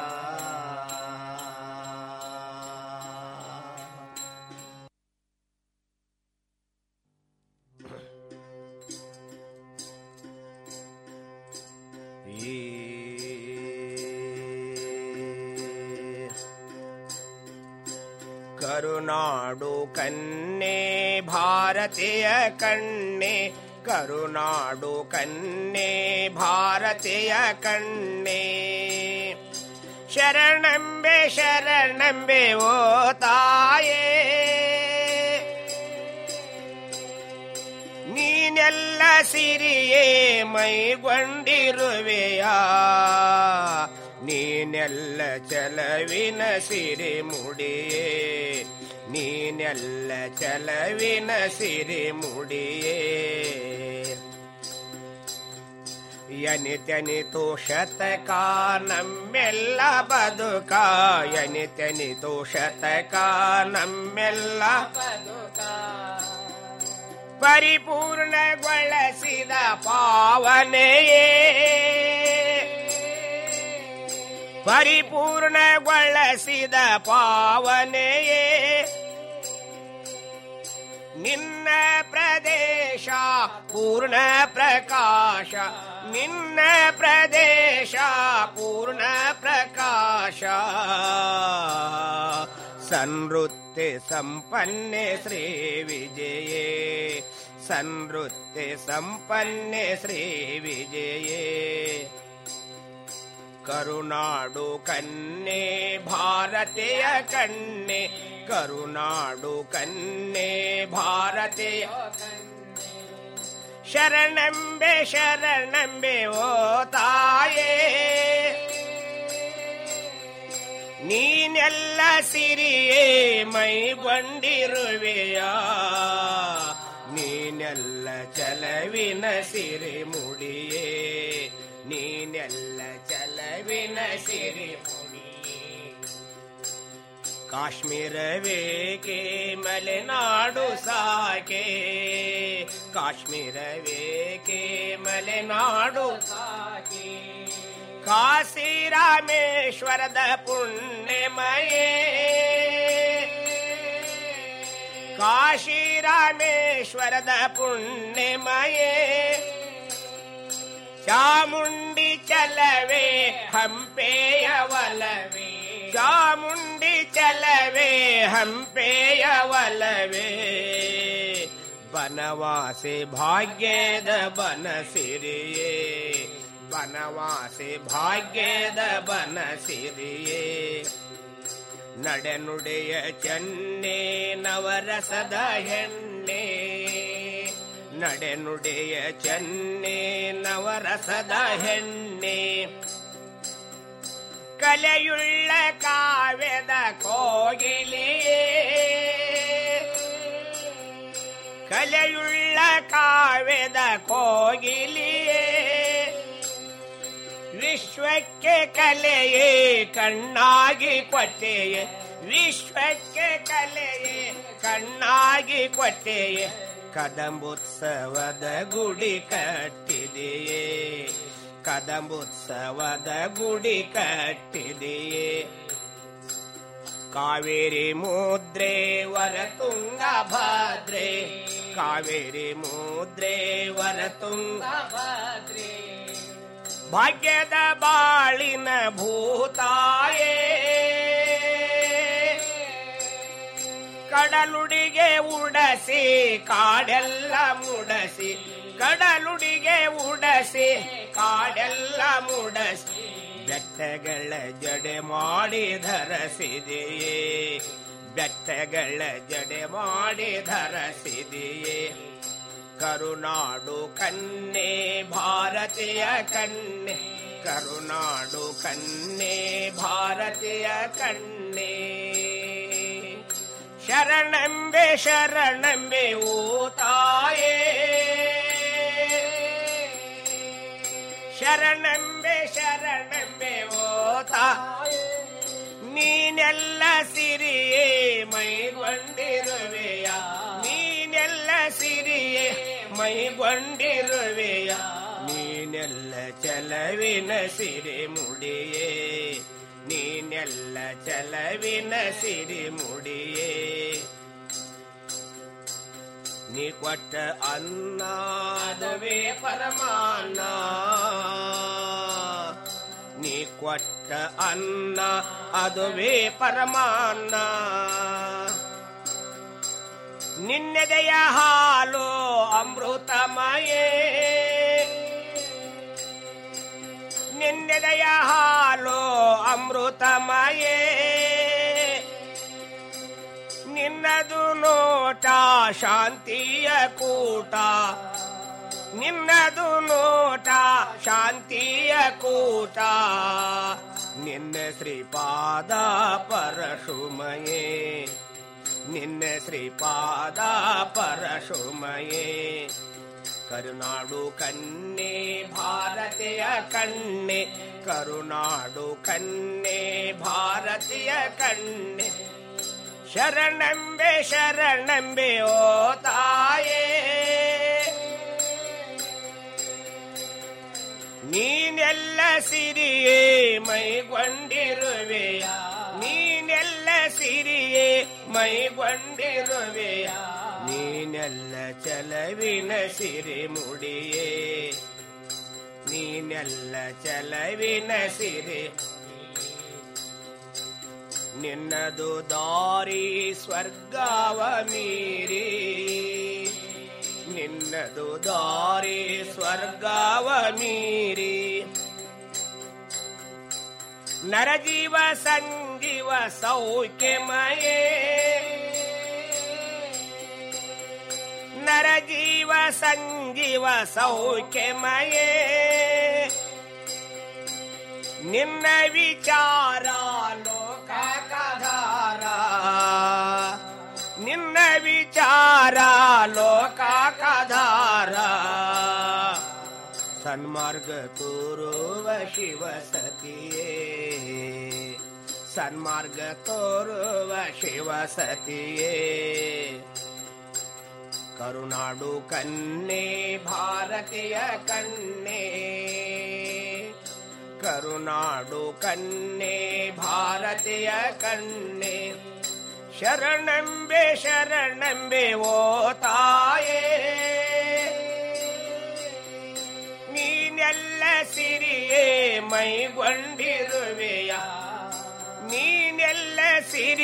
ಕರುನಾಡು ಕನ್ನೆ ಭಾರತೀಯ ಕಣ್ಣೆ ಕರುನಾಡು ಕನ್ನೆ ಭಾರತೀಯ ಕಣ್ಣೆ ಶರಣಂಬೆ ಶರಣಂಬೆ ಓ ತಾಯೇ ನೀನೆಲ್ಲ ಸಿರಿಯೇ ಮೈಗೊಂಡಿರುವೆಯಾ ನೀನೆಲ್ಲ ಚಲವಿನ ಸಿರಿ ಮುಡಿಯೇ ನೀನೆಲ್ಲ ಚಲವಿನ ಸಿರಿ ಮುಡಿಯೇ ಯನಿತನಿತು ಶತಕ ನಮ್ಮೆಲ್ಲ ಬದುಕ ಯನಿತನಿತು ಶತಕ ನಮ್ಮೆಲ್ಲ ಬದುಕ ಪರಿಪೂರ್ಣಗೊಳಿಸಿದ ಪಾವನೆಯೇ ಪರಿಪೂರ್ಣಗೊಳಿಸಿದ ಪಾವನೆಯೇ ನಿನ್ನ ಪ್ರದೇಶ ಪೂರ್ಣ ಪ್ರಕಾಶ ನಿನ್ನ ಪ್ರದೇಶ ಪೂರ್ಣ ಪ್ರಕಾಶ ಸಂವೃತ್ತಿ ಸಂಪನ್ನೆ ಶ್ರೀ ವಿಜಯೇ ಸಂವೃತ್ತಿ ಸಂಪನ್ನೆ ಶ್ರೀ ವಿಜಯೇ ಕರುನಾಡು ಕನ್ನೆ ಭಾರತೀಯ ಕನ್ನೆ ಕರುನಾಡು ಕನ್ನೆ ಭಾರತೀಯ ಶರಣಂಬೆ ಶರಣಂಬೆ ಓ ತಾಯೇ ನೀನೆಲ್ಲ ಸಿರಿಯೇ ಮೈಗೊಂಡಿರುವೆಯ ನೀನೆಲ್ಲ ಚಲವಿನ ಸಿರಿ ಮುಡಿಯೇ ನೀನೆಲ್ಲ ಚಲವಿನ ಸಿರಿ ಮುಡಿಯೇ ಕಾಶ್ಮೀರವೇಕೆ ಮಲೆನಾಡು ಸಾಕೆ ಕಾಶ್ಮೀರವೇಕೆ ಮಲೆನಾಡು ಸಾಕೆ ಕಾಶಿ ರಾಮೇಶ್ವರದ ಪುಣ್ಯಮಯೇ ಕಾಶಿ ರಾಮೇಶ್ವರದ ಪುಣ್ಯಮಯೇ ಚಾಮುಂಡಿ ಚಲವೇ ಹಂಪೆಯ ಒಲವೇ ಚಾಮುಂಡಿ ಚಲವೇ ಹಂಪೆಯ ಒಲವೇ ಬನವಾಸಿ ಭಾಗ್ಯದ ಬನಸಿರಿಯೇ ಬನವಾಸಿ ಭಾಗ್ಯದ ಬನಸಿರಿಯೇ ನಡೆನುಡೆಯ ಚೆನ್ನೆ ನವರಸದ ಹೆಣ್ಣೆ ನಡೆನುಡೆಯ ಚೆನ್ನೆ ನವರಸದ ಹೆಣ್ಣೆ ಕಲೆಯುಳ್ಳ ಕಾವ್ಯದ ಕೋಗಿಲಿಯೇ ಕಲೆಯುಳ್ಳ ಕಾವ್ಯದ ಕೋಗಿಲಿಯೇ ವಿಶ್ವಕ್ಕೆ ಕಲೆಯೇ ಕಣ್ಣಾಗಿ ಕೊಟ್ಟೆಯೇ ವಿಶ್ವಕ್ಕೆ ಕಲೆಯೇ ಕಣ್ಣಾಗಿ ಕೊಟ್ಟೆಯೇ ಕದಂಬೋತ್ಸವದ ಗುಡಿ ಕಟ್ಟಿದೆಯೇ ಕದಂಬೋತ್ಸವದ ಗುಡಿ ಕಟ್ಟಿದೆಯೇ ಕಾವೇರಿ ಮುದ್ರೆ ವರತುಂಗ ಭದ್ರೆ ಕಾವೇರಿ ಮುದ್ರೆ ವರತುಂಗ ಭದ್ರೆ ಭಾಗ್ಯದ ಬಾಳಿನ ಭೂತಾಯೇ ಕಡಲುಡಿಗೆ ಉಡಸಿ ಕಾಡೆಲ್ಲ ಮುಡಸಿ ಕಡಲುಡಿಗೆ ಉಡಸಿ ಕಾಡೆಲ್ಲ ಮುಡಸಿ ಬೆಟ್ಟಗಳ ಜಡೆ ಮಾಡಿ ಧರಸಿದೆಯೇ ಬೆಟ್ಟಗಳ ಜಡೆ ಮಾಡಿ ಧರಸಿದೆಯೇ ಕರುನಾಡು ಕನ್ನೆ ಭಾರತೀಯ ಕನ್ನೆ ಕರುನಾಡು ಕನ್ನೆ ಭಾರತೀಯ ಕನ್ನೆ ಶರಣಂಬೆ ಶರಣಂಬೆ ಓ ತಾಯೇ ಶರಣಂಬೆ ಶರಣಂಬೆ ಓ ತಾಯೇ ನೀನೆಲ್ಲ ಸಿರಿಯೇ ಮೈಗೊಂಡಿರುವೆಯ ನೀನೆಲ್ಲ ಸಿರಿಯೇ ಮೈಗೊಂಡಿರುವೆಯ ನೀನೆಲ್ಲ ಚಲವಿನ ಸಿರಿ ಮುಡಿಯೇ ನೀನೆಲ್ಲ ಚಲವಿನ ಸಿರಿ ಮುಡಿಯೇ ನೀ ಕೊಟ್ಟ ಅನ್ನದವೇ ಪರಮಾನ್ನ ನೀ ಕೊಟ್ಟ ಅನ್ನ ಅದುವೇ ಪರಮಾನ್ನ ನಿನ್ನೆದೆಯ ಹಾಲು ಅಮೃತಮಯೇ ನಿನ್ನೆದೆಯ ಹಾಲು ಅಮೃತಮಯೇ ನಿನ್ನದು ನೋಟ ಶಾಂತಿಯ ಕೂಟ ನಿನ್ನದು ನೋಟ ಶಾಂತಿಯ ಕೂಟ ನಿನ್ನ ಶ್ರೀಪಾದ ಪರಶುಮಯೇ ನಿನ್ನ ಶ್ರೀಪಾದ ಪರಶುಮಯೇ ಕರುನಾಡು ಕನ್ನೆ ಭಾರತೀಯ ಕಣ್ಣೆ ಕರುನಾಡು ಕನ್ನೆ ಭಾರತೀಯ ಕಣ್ಣೆ ಶರಣಂಬೆ ಶರಣಂಬೆ ಓ ತಾಯೇ ನೀನೆಲ್ಲ ಸಿರಿಯೇ ಮೈಗೊಂಡಿರುವೆಯ ನೀನೆಲ್ಲ ಸಿರಿಯೇ ಮೈಗೊಂಡಿರುವೆಯ ನೀನೆ ನೀನೆಲ್ಲ ಚಲವಿನ ಸಿರಿ ಮುಡಿಯೇ ನೀನೆಲ್ಲ ಚಲವಿನ ಸಿರಿ ನಿನ್ನದು ದಾರಿ ಸ್ವರ್ಗವ ಮೀರಿ ನಿನ್ನದು ದಾರಿ ಸ್ವರ್ಗವ ಮೀರಿ ನರಜೀವ ಸಂಜೀವ ಸೌಖ್ಯಮಯೇ ನರಜೀವ ಸಂಜೀವ ಸೌಖ್ಯಮಯೇ ನಿನ್ನ ವಿಚಾರ ಲೋಕಧಾರ ನಿನ್ನ ವಿಚಾರ ಲೋಕಧಾರ ಸನ್ಮಾರ್ಗ ತೋರುವ ಶಿವ ಸತಿಯೇ ಸನ್ಮಾರ್ಗ ತೋರುವ ಶಿವ ಸತಿಯೇ ಕರುನಾಡು ಕನ್ನೆ ಭಾರತೀಯ ಕನ್ನೆ ಕರುನಾಡು ಕನ್ನೆ ಭಾರತೀಯ ಕನ್ನೆ ಶರಣಂಬೆ ಶರಣಂಬೆ ಓ ತಾಯೇ ನೀನೆಲ್ಲ ಸಿರಿಯೇ ಮೈಗೊಂಡಿರುವೆಯ ನೀನೆಲ್ಲ ಸಿರಿ